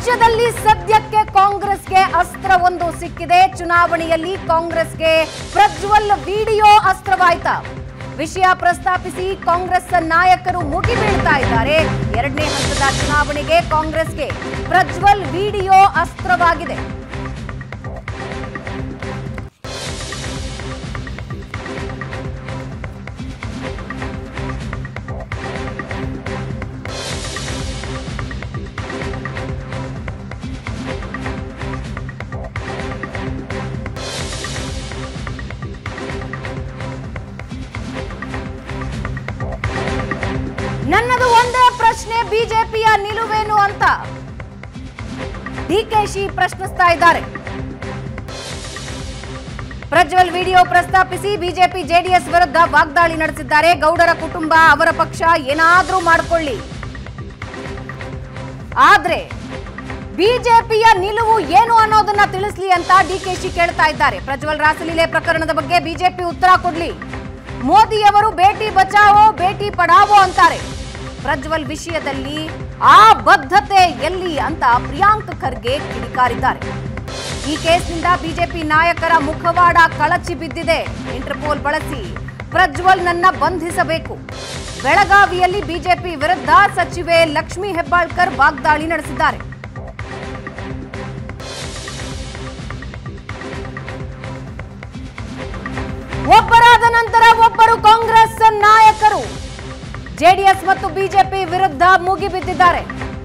ರಾಜ್ಯದಲ್ಲಿ ಸದ್ಯಕ್ಕೆ ಕಾಂಗ್ರೆಸ್ಗೆ ಅಸ್ತ್ರವೊಂದು ಸಿಕ್ಕಿದೆ ಚುನಾವಣೆಯಲ್ಲಿ ಕಾಂಗ್ರೆಸ್ಗೆ ಪ್ರಜ್ವಲ್ ವಿಡಿಯೋ ಅಸ್ತ್ರವಾಯ್ತಾ ವಿಷಯ ಪ್ರಸ್ತಾಪಿಸಿ ಕಾಂಗ್ರೆಸ್ ನಾಯಕರು ಮುಗಿಬೀಳ್ತಾ ಇದ್ದಾರೆ ಎರಡನೇ ಹಂತದ ಚುನಾವಣೆಗೆ ಕಾಂಗ್ರೆಸ್ಗೆ ಪ್ರಜ್ವಲ್ ವಿಡಿಯೋ ಅಸ್ತ್ರವಾಗಿದೆ ನನ್ನದು ಒಂದೇ ಪ್ರಶ್ನೆ ಬಿಜೆಪಿಯ ನಿಲುವೇನು ಅಂತ ಡಿಕೆಶಿ ಪ್ರಶ್ನಿಸ್ತಾ ಇದ್ದಾರೆ ಪ್ರಜ್ವಲ್ ವಿಡಿಯೋ ಪ್ರಸ್ತಾಪಿಸಿ ಬಿಜೆಪಿ ಜೆಡಿಎಸ್ ವಿರುದ್ಧ ವಾಗ್ದಾಳಿ ನಡೆಸಿದ್ದಾರೆ ಗೌಡರ ಕುಟುಂಬ ಅವರ ಪಕ್ಷ ಏನಾದ್ರೂ ಮಾಡ್ಕೊಳ್ಳಿ ಆದ್ರೆ ಬಿಜೆಪಿಯ ನಿಲುವು ಏನು ಅನ್ನೋದನ್ನ ತಿಳಿಸ್ಲಿ ಅಂತ ಡಿಕೆಶಿ ಕೇಳ್ತಾ ಇದ್ದಾರೆ ಪ್ರಜ್ವಲ್ ರಾಸಲೀಲೆ ಪ್ರಕರಣದ ಬಗ್ಗೆ ಬಿಜೆಪಿ ಉತ್ತರ ಕೊಡ್ಲಿ ಮೋದಿಯವರು ಬೇಟಿ ಬಚಾವೋ ಬೇಟಿ ಪಡಾವೋ ಅಂತಾರೆ ಪ್ರಜ್ವಲ್ ವಿಷಯದಲ್ಲಿ ಆ ಬದ್ಧತೆ ಎಲ್ಲಿ ಅಂತ ಪ್ರಿಯಾಂಕ್ ಖರ್ಗೆ ಕಿಡಿಕಾರಿದ್ದಾರೆ ಈ ಕೇಸ್ನಿಂದ ಬಿಜೆಪಿ ನಾಯಕರ ಮುಖವಾಡ ಕಳಚಿ ಬಿದ್ದಿದೆ ಇಂಟರ್ಪೋಲ್ ಬಳಸಿ ಪ್ರಜ್ವಲ್ ನನ್ನ ಬಂಧಿಸಬೇಕು ಬೆಳಗಾವಿಯಲ್ಲಿ ಬಿಜೆಪಿ ವಿರುದ್ಧ ಸಚಿವೆ ಲಕ್ಷ್ಮೀ ಹೆಬ್ಬಾಳ್ಕರ್ ವಾಗ್ದಾಳಿ ನಡೆಸಿದ್ದಾರೆ ಒಬ್ಬರಾದ ನಂತರ ಒಬ್ಬರು ಕಾಂಗ್ರೆಸ್ ನಾಯಕರು ಜೆಡಿಎಸ್ ಮತ್ತು ಬಿಜೆಪಿ ವಿರುದ್ಧ ಮುಗಿಬಿದ್ದಿದ್ದಾರೆ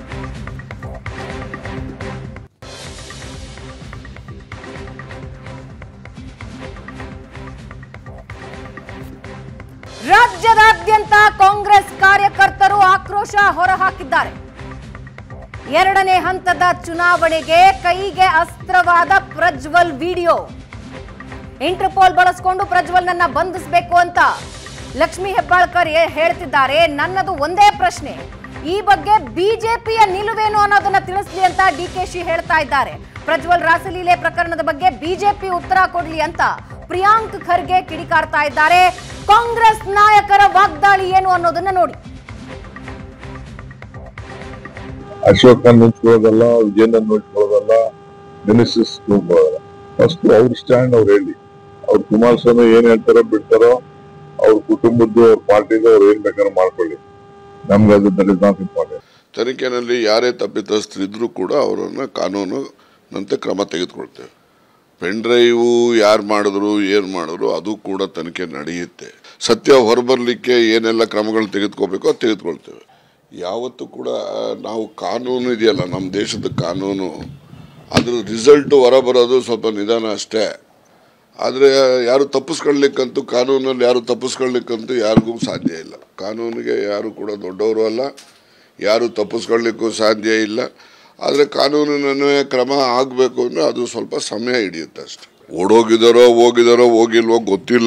ರಾಜ್ಯದಾದ್ಯಂತ ಕಾಂಗ್ರೆಸ್ ಕಾರ್ಯಕರ್ತರು ಆಕ್ರೋಶ ಹೊರಹಾಕಿದ್ದಾರೆ ಎರಡನೇ ಹಂತದ ಚುನಾವಣೆಗೆ ಕೈಗೆ ಅಸ್ತ್ರವಾದ ಪ್ರಜ್ವಲ್ ವಿಡಿಯೋ ಇಂಟರ್ಪೋಲ್ ಬಳಸಿಕೊಂಡು ಪ್ರಜ್ವಲ್ನನ್ನ ಬಂಧಿಸಬೇಕು ಅಂತ ಲಕ್ಷ್ಮಿ ಹೆಬ್ಬಾಳ್ಕರ್ ಹೇ- ಹೇಳ್ತಿದ್ದಾರೆ ನನ್ನದು ಒಂದೇ ಪ್ರಶ್ನೆ ಈ ಬಗ್ಗೆ ಬಿಜೆಪಿಯ ನಿಲುವೇನು ಅನ್ನೋದನ್ನ ತಿಳಿಸ್ಲಿ ಅಂತ ಡಿಕೆಶಿ ಹೇಳ್ತಾ ಇದ್ದಾರೆ ಪ್ರಜ್ವಲ್ ರಾಸಲೀಲೆ ಪ್ರಕರಣದ ಬಗ್ಗೆ ಬಿಜೆಪಿ ಉತ್ತರ ಕೊಡ್ಲಿ ಅಂತ ಪ್ರಿಯಾಂಕ್ ಖರ್ಗೆ ಕಿಡಿಕಾರ್ತಾ ಇದ್ದಾರೆ ಕಾಂಗ್ರೆಸ್ ನಾಯಕರ ವಾಗ್ದಾಳಿ ಏನು ಅನ್ನೋದನ್ನ ನೋಡಿ ಅಶೋಕ ನೋಡ್ಕೊಳ್ಳೋದಲ್ಲ ವಿಜಯನ ನೋಡ್ಕೊಳ್ಳೋದಲ್ಲ ಮಿನಿಸ್ಟರ್ಸ್ ನೋಡ್ಕೊಳ್ಳೋದಲ್ಲ ಫಸ್ಟ್ ಅವ್ರ ಸ್ಟ್ಯಾಂಡ್ ಅವ್ರು ಹೇಳಿ ಅವ್ರು ಕುಮಾರಸ್ವಾಮಿ ಏನ್ ಹೇಳ್ತಾರೋ ಬಿಡ್ತಾರೋ ಅವ್ರ ಕುಟುಂಬದ್ದು ಅವ್ರ ಪಾರ್ಟಿದು ಅವ್ರು ಏನ್ ಬೇಕಾದ್ರೂ ಮಾಡ್ಕೊಳ್ಳಿ ನಮ್ಗೆ ಅದು ದಟ್ ಇಸ್ ನಾಟ್ ಇಂಪಾರ್ಟೆಂಟ್ ತನಿಖೆನಲ್ಲಿ ಯಾರೇ ತಪ್ಪಿತಸ್ಥರಿದ್ರೂ ಕೂಡ ಅವರನ್ನು ಕಾನೂನಿನಂತೆ ಕ್ರಮ ತೆಗೆದುಕೊಳ್ತೇವೆ ಪೆನ್ ಡ್ರೈವು ಯಾರು ಮಾಡಿದ್ರು ಏನು ಮಾಡಿದ್ರು ಅದು ಕೂಡ ತನಿಖೆ ನಡೆಯುತ್ತೆ ಸತ್ಯ ಹೊರಬರಲಿಕ್ಕೆ ಏನೆಲ್ಲ ಕ್ರಮಗಳು ತೆಗೆದುಕೋಬೇಕೋ ಅದು ತೆಗೆದುಕೊಳ್ತೇವೆ ಯಾವತ್ತೂ ಕೂಡ ನಾವು ಕಾನೂನು ಇದೆಯಲ್ಲ ನಮ್ಮ ದೇಶದ ಕಾನೂನು ಅದ್ರ ರಿಸಲ್ಟ್ ಹೊರಬರೋದು ಸ್ವಲ್ಪ ನಿಧಾನ ಅಷ್ಟೇ ಆದರೆ ಯಾರು ತಪ್ಪಿಸ್ಕೊಳ್ಲಿಕ್ಕಂತೂ ಕಾನೂನಲ್ಲಿ ಯಾರು ತಪ್ಪಿಸ್ಕೊಳ್ಲಿಕ್ಕಂತೂ ಯಾರಿಗೂ ಸಾಧ್ಯ ಇಲ್ಲ ಕಾನೂನಿಗೆ ಯಾರು ಕೂಡ ದೊಡ್ಡವರು ಅಲ್ಲ ಯಾರು ತಪ್ಪಿಸ್ಕೊಳ್ಳಿಕ್ಕೂ ಸಾಧ್ಯ ಇಲ್ಲ ಆದರೆ ಕಾನೂನಿನ ಕ್ರಮ ಆಗಬೇಕು ಅಂದರೆ ಅದು ಸ್ವಲ್ಪ ಸಮಯ ಹಿಡಿಯುತ್ತೆ ಅಷ್ಟೆ ಓಡೋಗಿದಾರೋ ಹೋಗಿದಾರೋ ಹೋಗಿಲ್ವೋ ಗೊತ್ತಿಲ್ಲ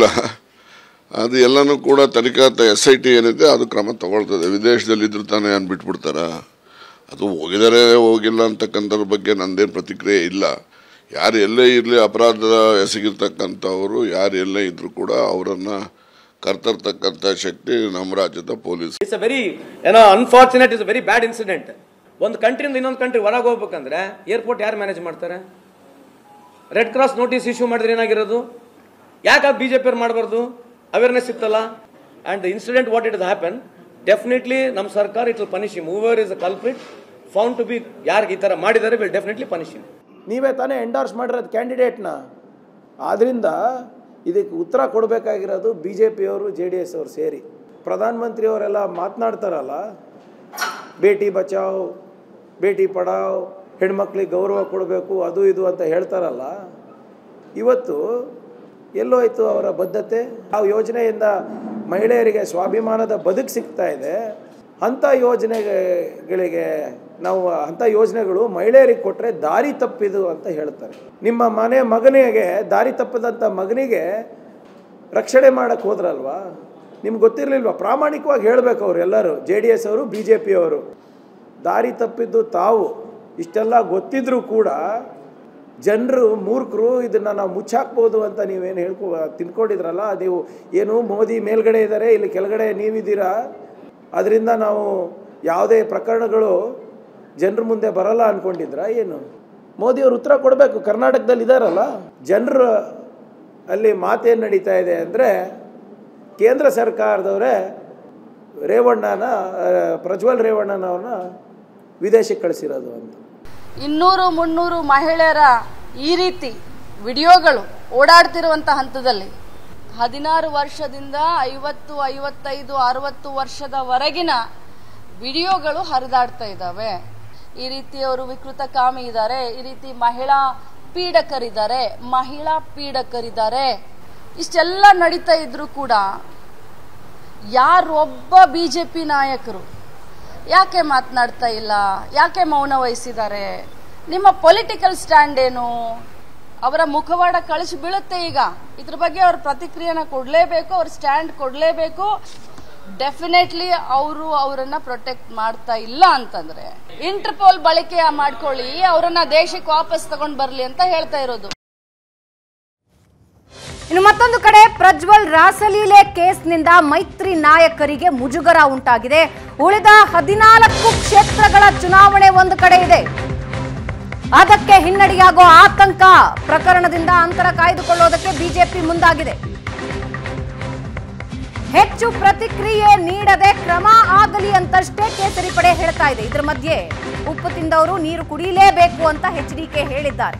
ಅದು ಎಲ್ಲನೂ ಕೂಡ ತನಿಖಾ ಎಸ್ ಐ ಟಿ ಏನಿದೆ ಅದು ಕ್ರಮ ತಗೊಳ್ತದೆ ವಿದೇಶದಲ್ಲಿ ಇದ್ರು ತಾನೇ ಏನು ಬಿಟ್ಬಿಡ್ತಾರ ಅದು ಹೋಗಿದ್ದಾರೆ ಹೋಗಿಲ್ಲ ಅಂತಕ್ಕಂಥದ್ರ ಬಗ್ಗೆ ನಂದೇನು ಪ್ರತಿಕ್ರಿಯೆ ಇಲ್ಲ ಯಾರು ಎಲ್ಲೇ ಇರಲಿ ಅಪರಾಧ ಎಸಗಿರ್ತಕ್ಕಂಥವರು ಯಾರು ಎಲ್ಲೇ ಇದ್ರೂ ಕೂಡ ಅವರನ್ನು ಕರ್ತರ್ತಕ್ಕಂಥ ಶಕ್ತಿ ನಮ್ಮ ರಾಜ್ಯದ ಪೊಲೀಸ್ ಇಟ್ಸ್ ಅ ವೆರಿ ಏನೋ unfortunate is a very bad incident ಒಂದು ಕಂಟ್ರಿಯಿಂದ ಇನ್ನೊಂದು ಕಂಟ್ರಿ ಹೊರಗೆ ಹೋಗ್ಬೇಕಂದ್ರೆ ಏರ್ಪೋರ್ಟ್ ಯಾರು ಮ್ಯಾನೇಜ್ ಮಾಡ್ತಾರೆ ರೆಡ್ ಕ್ರಾಸ್ ನೋಟಿಸ್ ಇಶ್ಯೂ ಮಾಡಿದ್ರೆ ಏನಾಗಿರೋದು ಯಾಕೆ ಬಿ ಜೆ ಪಿಯವ್ರು ಮಾಡಬಾರ್ದು ಅವೇರ್ನೆಸ್ ಇತ್ತಲ್ಲ and the incident what it happen definitely ನಮ್ಮ ಸರ್ಕಾರ it will punish whomever is a culprit found to be ಯಾರಿಗೆ ಈ ಥರ ಮಾಡಿದ್ದಾರೆ ವಿಲ್ ಡೆಫಿನೆಟ್ಲಿ ಪನಿಷ್ ಇಮ್ ನೀವೇ ತಾನೇ ಎಂಡೋರ್ಸ್ ಮಾಡಿರೋದು ಕ್ಯಾಂಡಿಡೇಟ್ನ ಆದ್ದರಿಂದ ಇದಕ್ಕೆ ಉತ್ತರ ಕೊಡಬೇಕಾಗಿರೋದು ಬಿ ಜೆ ಪಿಯವರು ಜೆ ಡಿ ಎಸ್ ಅವರು ಸೇರಿ ಪ್ರಧಾನಮಂತ್ರಿಯವರೆಲ್ಲ ಮಾತನಾಡ್ತಾರಲ್ಲ ಬೇಟಿ ಬಚಾವ್ ಬೇಟಿ ಪಡಾವ್ ಹೆಣ್ಮಕ್ಳಿಗೆ ಗೌರವ ಕೊಡಬೇಕು ಅದು ಇದು ಅಂತ ಹೇಳ್ತಾರಲ್ಲ ಇವತ್ತು ಎಲ್ಲೋಯ್ತು ಅವರ ಬದ್ಧತೆ ಆ ಯೋಜನೆಯಿಂದ ಮಹಿಳೆಯರಿಗೆ ಸ್ವಾಭಿಮಾನದ ಬದುಕು ಸಿಗ್ತಾ ಇದೆ ಅಂಥ ಯೋಜನೆಗಳಿಗೆ ನಾವು ಅಂಥ ಯೋಜನೆಗಳು ಮಹಿಳೆಯರಿಗೆ ಕೊಟ್ಟರೆ ದಾರಿ ತಪ್ಪಿದು ಅಂತ ಹೇಳ್ತಾರೆ ನಿಮ್ಮ ಮನೆ ಮಗನಿಗೆ ದಾರಿ ತಪ್ಪದಂಥ ಮಗನಿಗೆ ರಕ್ಷಣೆ ಮಾಡಕ್ಕೆ ಹೋದ್ರಲ್ವಾ ನಿಮ್ಗೆ ಗೊತ್ತಿರಲಿಲ್ವಾ ಪ್ರಾಮಾಣಿಕವಾಗಿ ಹೇಳಬೇಕು ಅವ್ರು ಎಲ್ಲರೂ ಜೆ ಡಿ ಎಸ್ ಅವರು ಬಿ ಜೆ ಪಿಯವರು ದಾರಿ ತಪ್ಪಿದ್ದು ತಾವು ಇಷ್ಟೆಲ್ಲ ಗೊತ್ತಿದ್ರೂ ಕೂಡ ಜನರು ಮೂರ್ಖರು ಇದನ್ನು ನಾವು ಮುಚ್ಚಾಕ್ಬೋದು ಅಂತ ನೀವೇನು ಹೇಳ್ಕೊ ತಿನ್ಕೊಂಡಿದ್ರಲ್ಲ ನೀವು ಏನು ಮೋದಿ ಮೇಲ್ಗಡೆ ಇದ್ದಾರೆ ಇಲ್ಲಿ ಕೆಳಗಡೆ ನೀವಿದ್ದೀರಾ ಅದರಿಂದ ನಾವು ಯಾವುದೇ ಪ್ರಕರಣಗಳು ಜನರ ಮುಂದೆ ಬರಲ್ಲ ಅನ್ಕೊಂಡಿದ್ರ ಏನು ಮೋದಿಯವರು ಉತ್ತರ ಕೊಡಬೇಕು ಕರ್ನಾಟಕದಲ್ಲಿ ಇದ್ದಾರಲ್ಲ ಜನರು ಅಲ್ಲಿ ಮಾತೇನು ನಡೀತಾ ಇದೆ ಅಂದರೆ ಕೇಂದ್ರ ಸರ್ಕಾರದವರೇ ರೇವಣ್ಣನ ಆ, ಪ್ರಜ್ವಲ್ ರೇವಣ್ಣನವ್ರನ್ನ ವಿದೇಶಕ್ಕೆ ಕಳಿಸಿರೋದು ಅಂತ ಇನ್ನೂರು ಮುನ್ನೂರು ಮಹಿಳೆಯರ ಈ ರೀತಿ ವಿಡಿಯೋಗಳು ಓಡಾಡ್ತಿರುವಂಥ ಹಂತದಲ್ಲಿ ಹದಿನಾರು ವರ್ಷದಿಂದ ಐವತ್ತು ಐವತ್ತೈದು ಅರವತ್ತು ವರ್ಷದವರೆಗಿನ ವಿಡಿಯೋಗಳು ಹರಿದಾಡ್ತಾ ಇದ್ದಾವೆ ಈ ರೀತಿ ಅವರು ವಿಕೃತ ಕಾಮಿ ಇದ್ದಾರೆ ಈ ರೀತಿ ಮಹಿಳಾ ಪೀಡಕರಿದ್ದಾರೆ ಮಹಿಳಾ ಪೀಡಕರಿದ್ದಾರೆ ಇಷ್ಟೆಲ್ಲ ನಡೀತಾ ಇದ್ರು ಕೂಡ ಯಾರೊಬ್ಬ ಬಿ ಜೆ ಪಿ ನಾಯಕರು ಯಾಕೆ ಮಾತನಾಡ್ತಾ ಇಲ್ಲ ಯಾಕೆ ಮೌನ ವಹಿಸಿದ್ದಾರೆ ನಿಮ್ಮ ಪೊಲಿಟಿಕಲ್ ಸ್ಟ್ಯಾಂಡ್ ಏನು ಅವರ ಮುಖವಾಡ ಕಳಿಸಿ ಬೀಳುತ್ತೆ ಈಗ ಇದ್ರ ಬಗ್ಗೆ ಅವ್ರ ಪ್ರತಿಕ್ರಿಯೆನ ಕೊಡಲೇಬೇಕು ಅವ್ರ ಸ್ಟ್ಯಾಂಡ್ ಕೊಡಲೇಬೇಕು ಡೆಫಿನೆಟ್ಲಿ ಅವರು ಅವರನ್ನ ಪ್ರೊಟೆಕ್ಟ್ ಮಾಡ್ತಾ ಇಲ್ಲ ಅಂತಂದ್ರೆ ಇಂಟರ್ಪೋಲ್ ಬಳಕೆ ಮಾಡ್ಕೊಳ್ಳಿ ಅವರನ್ನ ದೇಶಕ್ಕೆ ವಾಪಸ್ ತಗೊಂಡ್ ಬರ್ಲಿ ಅಂತ ಹೇಳ್ತಾ ಇರೋದು ಇನ್ನು ಮತ್ತೊಂದು ಕಡೆ ಪ್ರಜ್ವಲ್ ರಾಸಲೀಲೆ ಕೇಸ್ನಿಂದ ಮೈತ್ರಿ ನಾಯಕರಿಗೆ ಮುಜುಗರ ಉಂಟಾಗಿದೆ ಉಳಿದ ಹದಿನಾಲ್ಕು ಕ್ಷೇತ್ರಗಳ ಚುನಾವಣೆ ಒಂದು ಕಡೆ ಇದೆ ಅದಕ್ಕೆ ಹಿನ್ನಡೆಯಾಗೋ ಆತಂಕ ಪ್ರಕರಣದಿಂದ ಅಂತರ ಕಾಯ್ದುಕೊಳ್ಳೋದಕ್ಕೆ ಬಿಜೆಪಿ ಮುಂದಾಗಿದೆ ಹೆಚ್ಚು ಪ್ರತಿಕ್ರಿಯೆ ನೀಡದೆ ಕ್ರಮ ಆಗಲಿ ಅಂತಷ್ಟೇ ಕೇಸರಿ ಪಡೆ ಹೇಳ್ತಾ ಇದೆ ಇದ್ರ ಮಧ್ಯೆ ಉಪ್ಪು ತಿಂದವರು ನೀರು ಕುಡಿಯಲೇಬೇಕು ಅಂತ ಎಚ್ ಡಿ ಕೆ ಹೇಳಿದ್ದಾರೆ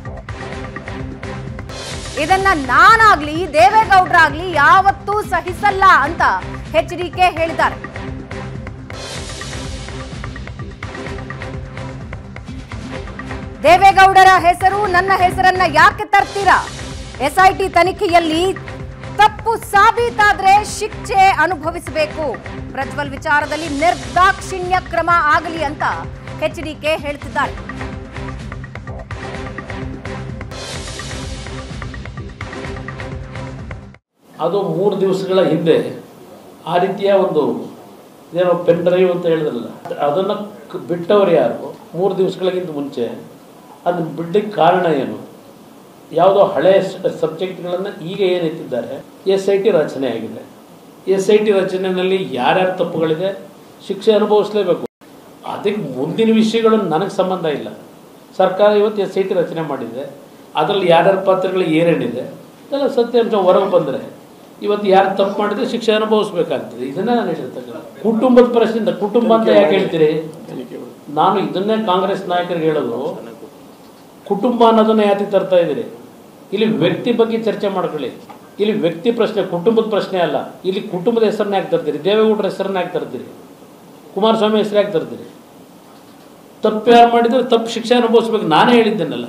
ಇದನ್ನ ನಾನಾಗ್ಲಿ ದೇವೇಗೌಡರಾಗ್ಲಿ ಯಾವತ್ತೂ ಸಹಿಸಲ್ಲ ಅಂತ ಎಚ್ ಡಿ ಕೆ ಹೇಳಿದ್ದಾರೆ ದೇವೇಗೌಡರ ಹೆಸರು ನನ್ನ ಹೆಸರನ್ನ ಯಾಕೆ ತರ್ತೀರಾ ಎಸ್ಐಟಿ ತನಿಖೆಯಲ್ಲಿ ತಪ್ಪು ಸಾಬೀತಾದ್ರೆ ಶಿಕ್ಷೆ ಅನುಭವಿಸಬೇಕು ಪ್ರಜ್ವಲ್ ವಿಚಾರದಲ್ಲಿ ನಿರ್ದಾಕ್ಷಿಣ್ಯ ಕ್ರಮ ಆಗಲಿ ಅಂತ ಎಚ್ ಡಿ ಕೆ ಹೇಳ್ತಿದ್ದಾರೆ ಅದು ಮೂರು ದಿವಸಗಳ ಹಿಂದೆ ಆ ರೀತಿಯ ಒಂದು ಏನೋ ಪೆನ್ ಡ್ರೈವ್ ಅಂತ ಹೇಳಿದ್ರಲ್ಲ ಅದನ್ನು ಕ- ಬಿಟ್ಟವರು ಯಾರು ಮೂರು ದಿವಸಗಳಿಗಿಂತ ಮುಂಚೆ ಅದನ್ನ ಬಿಡ್ಲಿಕ್ಕೆ ಕಾರಣ ಏನು ಯಾವುದೋ ಹಳೆ ಸಬ್ಜೆಕ್ಟ್ಗಳನ್ನು ಈಗ ಏನು ಎತ್ತಿದ್ದಾರೆ ಎಸ್ ಐ ಟಿ ರಚನೆ ಆಗಿದೆ ಎಸ್ ಐ ಟಿ ರಚನೆಯಲ್ಲಿ ಯಾರ್ಯಾರ ತಪ್ಪುಗಳಿದೆ ಶಿಕ್ಷೆ ಅನುಭವಿಸಲೇಬೇಕು ಅದಕ್ಕೆ ಮುಂದಿನ ವಿಷಯಗಳು ನನಗೆ ಸಂಬಂಧ ಇಲ್ಲ ಸರ್ಕಾರ ಇವತ್ತು ಎಸ್ ಐ ಟಿ ರಚನೆ ಮಾಡಿದೆ ಅದರಲ್ಲಿ ಯಾರ್ಯಾರ ಪಾತ್ರಗಳು ಏನೇನಿದೆ ಅದೆಲ್ಲ ಸತ್ಯಾಂಶ ಹೊರಗೆ ಬಂದರೆ ಇವತ್ತು ಯಾರು ತಪ್ಪು ಮಾಡಿದ್ರೆ ಶಿಕ್ಷೆ ಅನುಭವಿಸ್ಬೇಕಾಗ್ತದೆ ಇದನ್ನೇ ನಾನು ಹೇಳಿರ್ತಕ್ಕಂಥ ಕುಟುಂಬದ ಪ್ರಶ್ನೆಯಿಂದ ಕುಟುಂಬ ಅಂತ ಯಾಕೆ ಹೇಳ್ತೀರಿ ನಾನು ಇದನ್ನೇ ಕಾಂಗ್ರೆಸ್ ನಾಯಕರಿಗೆ ಹೇಳೋದು ಕುಟುಂಬ ಅನ್ನೋದನ್ನ ಯಾತಿ ತರ್ತಾ ಇದ್ದೀರಿ ಇಲ್ಲಿ ವ್ಯಕ್ತಿ ಬಗ್ಗೆ ಚರ್ಚೆ ಮಾಡ್ಕೊಳ್ಳಿ ಇಲ್ಲಿ ವ್ಯಕ್ತಿ ಪ್ರಶ್ನೆ ಕುಟುಂಬದ ಪ್ರಶ್ನೆ ಅಲ್ಲ ಇಲ್ಲಿ ಕುಟುಂಬದ ಹೆಸರನ್ನ ಯಾಕೆ ತರ್ತೀರಿ ದೇವೇಗೌಡರ ಹೆಸರನ್ನ ಯಾಕೆ ತರ್ತೀರಿ ಕುಮಾರಸ್ವಾಮಿ ಹೆಸರು ಯಾಕೆ ತರ್ತೀರಿ ತಪ್ಪು ಯಾರು ಮಾಡಿದ್ರೆ ತಪ್ಪು ಶಿಕ್ಷೆ ಅನುಭವಿಸ್ಬೇಕು ನಾನೇ ಹೇಳಿದ್ದೇನಲ್ಲ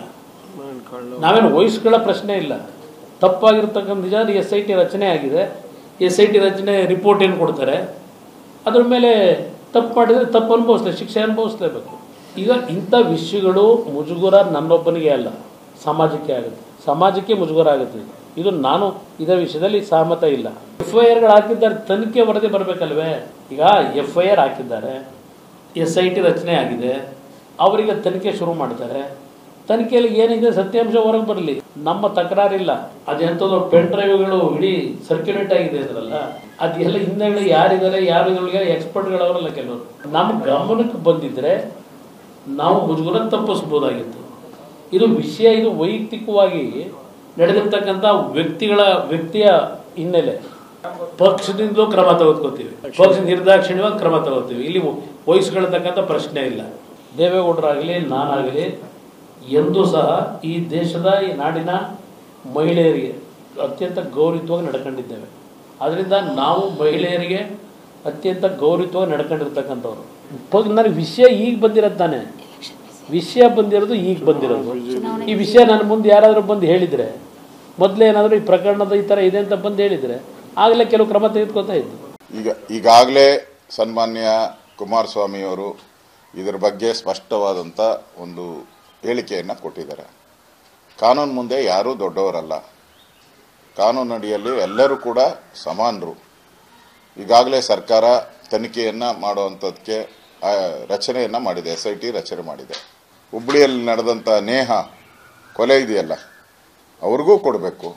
ನಾವೇನು ವಯಸ್ಸುಗಳ ಪ್ರಶ್ನೆ ಇಲ್ಲ ತಪ್ಪಾಗಿರ್ತಕ್ಕಂಥ ನಿಜ ಎಸ್ ಐ ಟಿ ರಚನೆ ಆಗಿದೆ ಎಸ್ ಐ ಟಿ ರಚನೆ ರಿಪೋರ್ಟ್ ಏನು ಕೊಡ್ತಾರೆ ಅದ್ರ ಮೇಲೆ ತಪ್ಪು ಮಾಡಿದರೆ ತಪ್ಪು ಅನುಭವಿಸ್ಲೇ ಶಿಕ್ಷೆ ಅನುಭವಿಸ್ಲೇಬೇಕು ಈಗ ಇಂಥ ವಿಷಯಗಳು ಮುಜುಗರ ನನ್ನೊಬ್ಬನಿಗೆ ಅಲ್ಲ ಸಮಾಜಕ್ಕೆ ಆಗುತ್ತೆ ಸಮಾಜಕ್ಕೆ ಮುಜುಗರ ಆಗುತ್ತೆ ಇದು. ಇದು ನಾನು ಇದೇ ವಿಷಯದಲ್ಲಿ ಸಹಮತ ಇಲ್ಲ ಎಫ್ ಐ ಆರ್ಗಳು ಹಾಕಿದ್ದಾರೆ ತನಿಖೆ ವರದಿ ಬರಬೇಕಲ್ವೇ ಈಗ ಎಫ್ ಐ ಆರ್ ಹಾಕಿದ್ದಾರೆ ಎಸ್ ಐ ಟಿ ರಚನೆ ಆಗಿದೆ ಅವರಿಗೆ ತನಿಖೆ ಶುರು ಮಾಡ್ತಾರೆ ತನಿಖೆಯಲ್ಲಿ ಏನಿದೆ ಸತ್ಯಾಂಶ ಹೊರಗೆ ಬರಲಿ ನಮ್ಮ ತಕರಾರಿಲ್ಲ ಅದೆಂಥದ್ದು ಪೆನ್ ಡ್ರೈವ್ಗಳು ಇಡೀ ಸರ್ಕ್ಯುಲೇಟ್ ಆಗಿದೆ ಅದರಲ್ಲ ಅದೆಲ್ಲ ಹಿಂದೆಗಳು ಯಾರಿದ್ದಾರೆ ಯಾರು ಇದ್ರೊಳಗೆ ಎಕ್ಸ್ಪರ್ಟ್ಗಳವರಲ್ಲ ಕೆಲವರು ನಮ್ಮ ಗಮನಕ್ಕೆ ಬಂದಿದ್ರೆ ನಾವು ಮುಜುಗರ ತಪ್ಪಿಸ್ಬೋದಾಗಿತ್ತು ಇದು ವಿಷಯ ಇದು ವೈಯಕ್ತಿಕವಾಗಿ ನಡೆದಿರ್ತಕ್ಕಂಥ ವ್ಯಕ್ತಿಗಳ ವ್ಯಕ್ತಿಯ ಹಿನ್ನೆಲೆ ಪಕ್ಷದಿಂದಲೂ ಕ್ರಮ ತೆಗೆದುಕೋತೀವಿ ಪಕ್ಷ ನಿರ್ದಾಕ್ಷಿಣ್ಯವಾಗಿ ಕ್ರಮ ತಗೋತೀವಿ ಇಲ್ಲಿ ವಹಿಸ್ಕೊಳ್ತಕ್ಕಂಥ ಪ್ರಶ್ನೆ ಇಲ್ಲ ದೇವೇಗೌಡರಾಗಲಿ ನಾನಾಗಲಿ ಎಂದೂ ಸಹ ಈ ದೇಶದ ಈ ನಾಡಿನ ಮಹಿಳೆಯರಿಗೆ ಅತ್ಯಂತ ಗೌರವಯುತವಾಗಿ ನಡ್ಕೊಂಡಿದ್ದೇವೆ ಅದರಿಂದ ನಾವು ಮಹಿಳೆಯರಿಗೆ ಅತ್ಯಂತ ಗೌರವಯುತವಾಗಿ ನಡ್ಕೊಂಡಿರ್ತಕ್ಕಂಥವ್ರು ಹೋಗಿ ನನಗೆ ವಿಷಯ ಈಗ ಬಂದಿರೋದು ತಾನೆ ವಿಷಯ ಬಂದಿರೋದು ಈಗ ಬಂದಿರೋದು ಈ ವಿಷಯ ನನ್ನ ಮುಂದೆ ಯಾರಾದರೂ ಬಂದು ಹೇಳಿದರೆ ಮೊದಲೇನಾದರೂ ಈ ಪ್ರಕರಣದ ಈ ಥರ ಇದೆ ಅಂತ ಬಂದು ಹೇಳಿದರೆ ಆಗಲೇ ಕೆಲವು ಕ್ರಮ ತೆಗೆದುಕೊತಾ ಇದ್ದು ಈಗ ಈಗಾಗಲೇ ಸನ್ಮಾನ್ಯ ಕುಮಾರಸ್ವಾಮಿಯವರು ಇದರ ಬಗ್ಗೆ ಸ್ಪಷ್ಟವಾದಂಥ ಒಂದು ಹೇಳಿಕೆಯನ್ನು ಕೊಟ್ಟಿದ್ದಾರೆ ಕಾನೂನು ಮುಂದೆ ಯಾರೂ ದೊಡ್ಡವರಲ್ಲ ಕಾನೂನು ಅಡಿಯಲ್ಲಿ ಎಲ್ಲರೂ ಕೂಡ ಸಮಾನರು ಈಗಾಗಲೇ ಸರ್ಕಾರ ತನಿಖೆಯನ್ನು ಮಾಡುವಂಥದ್ದಕ್ಕೆ ಆ, ರಚನೆಯನ್ನು ಮಾಡಿದೆ ಎಸ್ ಐ ಟಿ ರಚನೆ ಮಾಡಿದೆ ಹುಬ್ಬಳ್ಳಿಯಲ್ಲಿ ನಡೆದಂಥ ನೇಹ ಕೊಲೆ ಇದೆಯಲ್ಲ ಅವ್ರಿಗೂ ಕೊಡಬೇಕು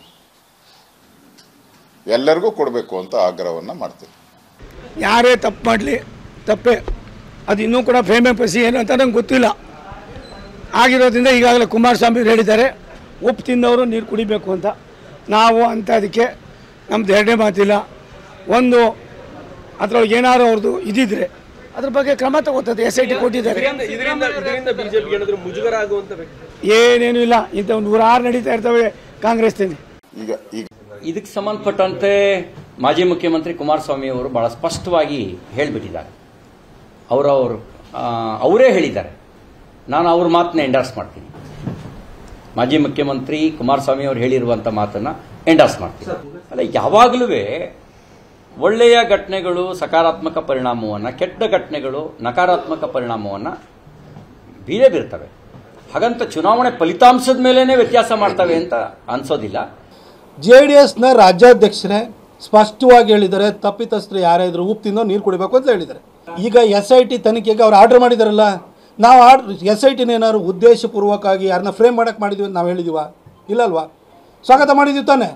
ಎಲ್ಲರಿಗೂ ಕೊಡಬೇಕು ಅಂತ ಆಗ್ರಹವನ್ನು ಮಾಡ್ತೀನಿ ಯಾರೇ ತಪ್ಪು ಮಾಡಲಿ ತಪ್ಪೇ ಅದು ಇನ್ನೂ ಕೂಡ ಪ್ರೇಮ ಪಸಿ ಏನು ಅಂತ ನಂಗೆ ಗೊತ್ತಿಲ್ಲ ಆಗಿರೋದ್ರಿಂದ ಈಗಾಗಲೇ ಕುಮಾರಸ್ವಾಮಿ ಅವ್ರು ಹೇಳಿದ್ದಾರೆ ಉಪ್ಪು ತಿಂದವರು ನೀರು ಕುಡಿಬೇಕು ಅಂತ ನಾವು ಅಂತ ಅದಕ್ಕೆ ನಮ್ದು ಎರಡನೇ ಮಾತಿಲ್ಲ ಒಂದು ಅದ್ರೊಳಗೆ ಏನಾದ್ರು ಅವ್ರದ್ದು ಇದಿದ್ರೆ ಅದ್ರ ಬಗ್ಗೆ ಕ್ರಮ ತಗೋತದೆ ಎಸ್ ಐ ಟಿ ಕೊಟ್ಟಿದ್ದಾರೆ ಇದರಿಂದ ಇದರಿಂದ ಬಿಜೆಪಿ ಏನಾದ್ರು ಮುಜುಗರ ಆಗುವಂತ ವ್ಯಕ್ತಿ ಏನೇನು ಇಲ್ಲ ಇಂಥ ನೂರಾರು ನಡೀತಾ ಇರ್ತವೆ ಕಾಂಗ್ರೆಸ್ನಲ್ಲಿ ಈಗ ಈಗ ಇದಕ್ಕೆ ಸಂಬಂಧಪಟ್ಟಂತೆ ಮಾಜಿ ಮುಖ್ಯಮಂತ್ರಿ ಕುಮಾರಸ್ವಾಮಿ ಅವರು ಬಹಳ ಸ್ಪಷ್ಟವಾಗಿ ಹೇಳಿಬಿಟ್ಟಿದ್ದಾರೆ ಅವರವರು ಅವರೇ ಹೇಳಿದ್ದಾರೆ ನಾನು ಅವ್ರ ಮಾತನ್ನ ಎಂಡಾರ್ಸ್ ಮಾಡ್ತೀನಿ ಮಾಜಿ ಮುಖ್ಯಮಂತ್ರಿ ಕುಮಾರಸ್ವಾಮಿ ಅವರು ಹೇಳಿರುವಂಥ ಮಾತನ್ನ ಎಂಡಾರ್ಸ್ ಮಾಡ್ತೀನಿ ಅಲ್ಲ ಯಾವಾಗಲೂ ಒಳ್ಳೆಯ ಘಟನೆಗಳು ಸಕಾರಾತ್ಮಕ ಪರಿಣಾಮವನ್ನು ಕೆಟ್ಟ ಘಟನೆಗಳು ನಕಾರಾತ್ಮಕ ಪರಿಣಾಮವನ್ನು ಬೀರೇ ಬೀರ್ತವೆ ಹಾಗಂತ ಚುನಾವಣೆ ಫಲಿತಾಂಶದ ಮೇಲೇನೆ ವ್ಯತ್ಯಾಸ ಮಾಡ್ತವೆ ಅಂತ ಅನ್ಸೋದಿಲ್ಲ ಜೆ ಡಿ ಎಸ್ನ ರಾಜ್ಯಾಧ್ಯಕ್ಷರೇ ಸ್ಪಷ್ಟವಾಗಿ ಹೇಳಿದ್ದಾರೆ ತಪ್ಪಿತಸ್ಥರು ಯಾರೇ ಇದ್ರು ಉಪ್ಪು ತಿನ್ನೋ ನೀರು ಕುಡಿಬೇಕು ಅಂತ ಹೇಳಿದ್ದಾರೆ ಈಗ ಎಸ್ ಐ ಟಿ ತನಿಖೆಗೆ ಅವ್ರು ಆರ್ಡರ್ ಮಾಡಿದಾರಲ್ಲ ನಾವು ಆರ್ಡ್ರ್ ಎಸ್ ಐ ಟಿನ ಏನಾದ್ರು ಉದ್ದೇಶಪೂರ್ವಕವಾಗಿ ಯಾರನ್ನ ಫ್ರೇಮ್ ಮಾಡಕ್ಕೆ ಮಾಡಿದ್ವಿ ಅಂತ ನಾವು ಹೇಳಿದೀವ ಇಲ್ಲಲ್ವಾ ಸ್ವಾಗತ ಮಾಡಿದ್ವಿ ತಾನೆ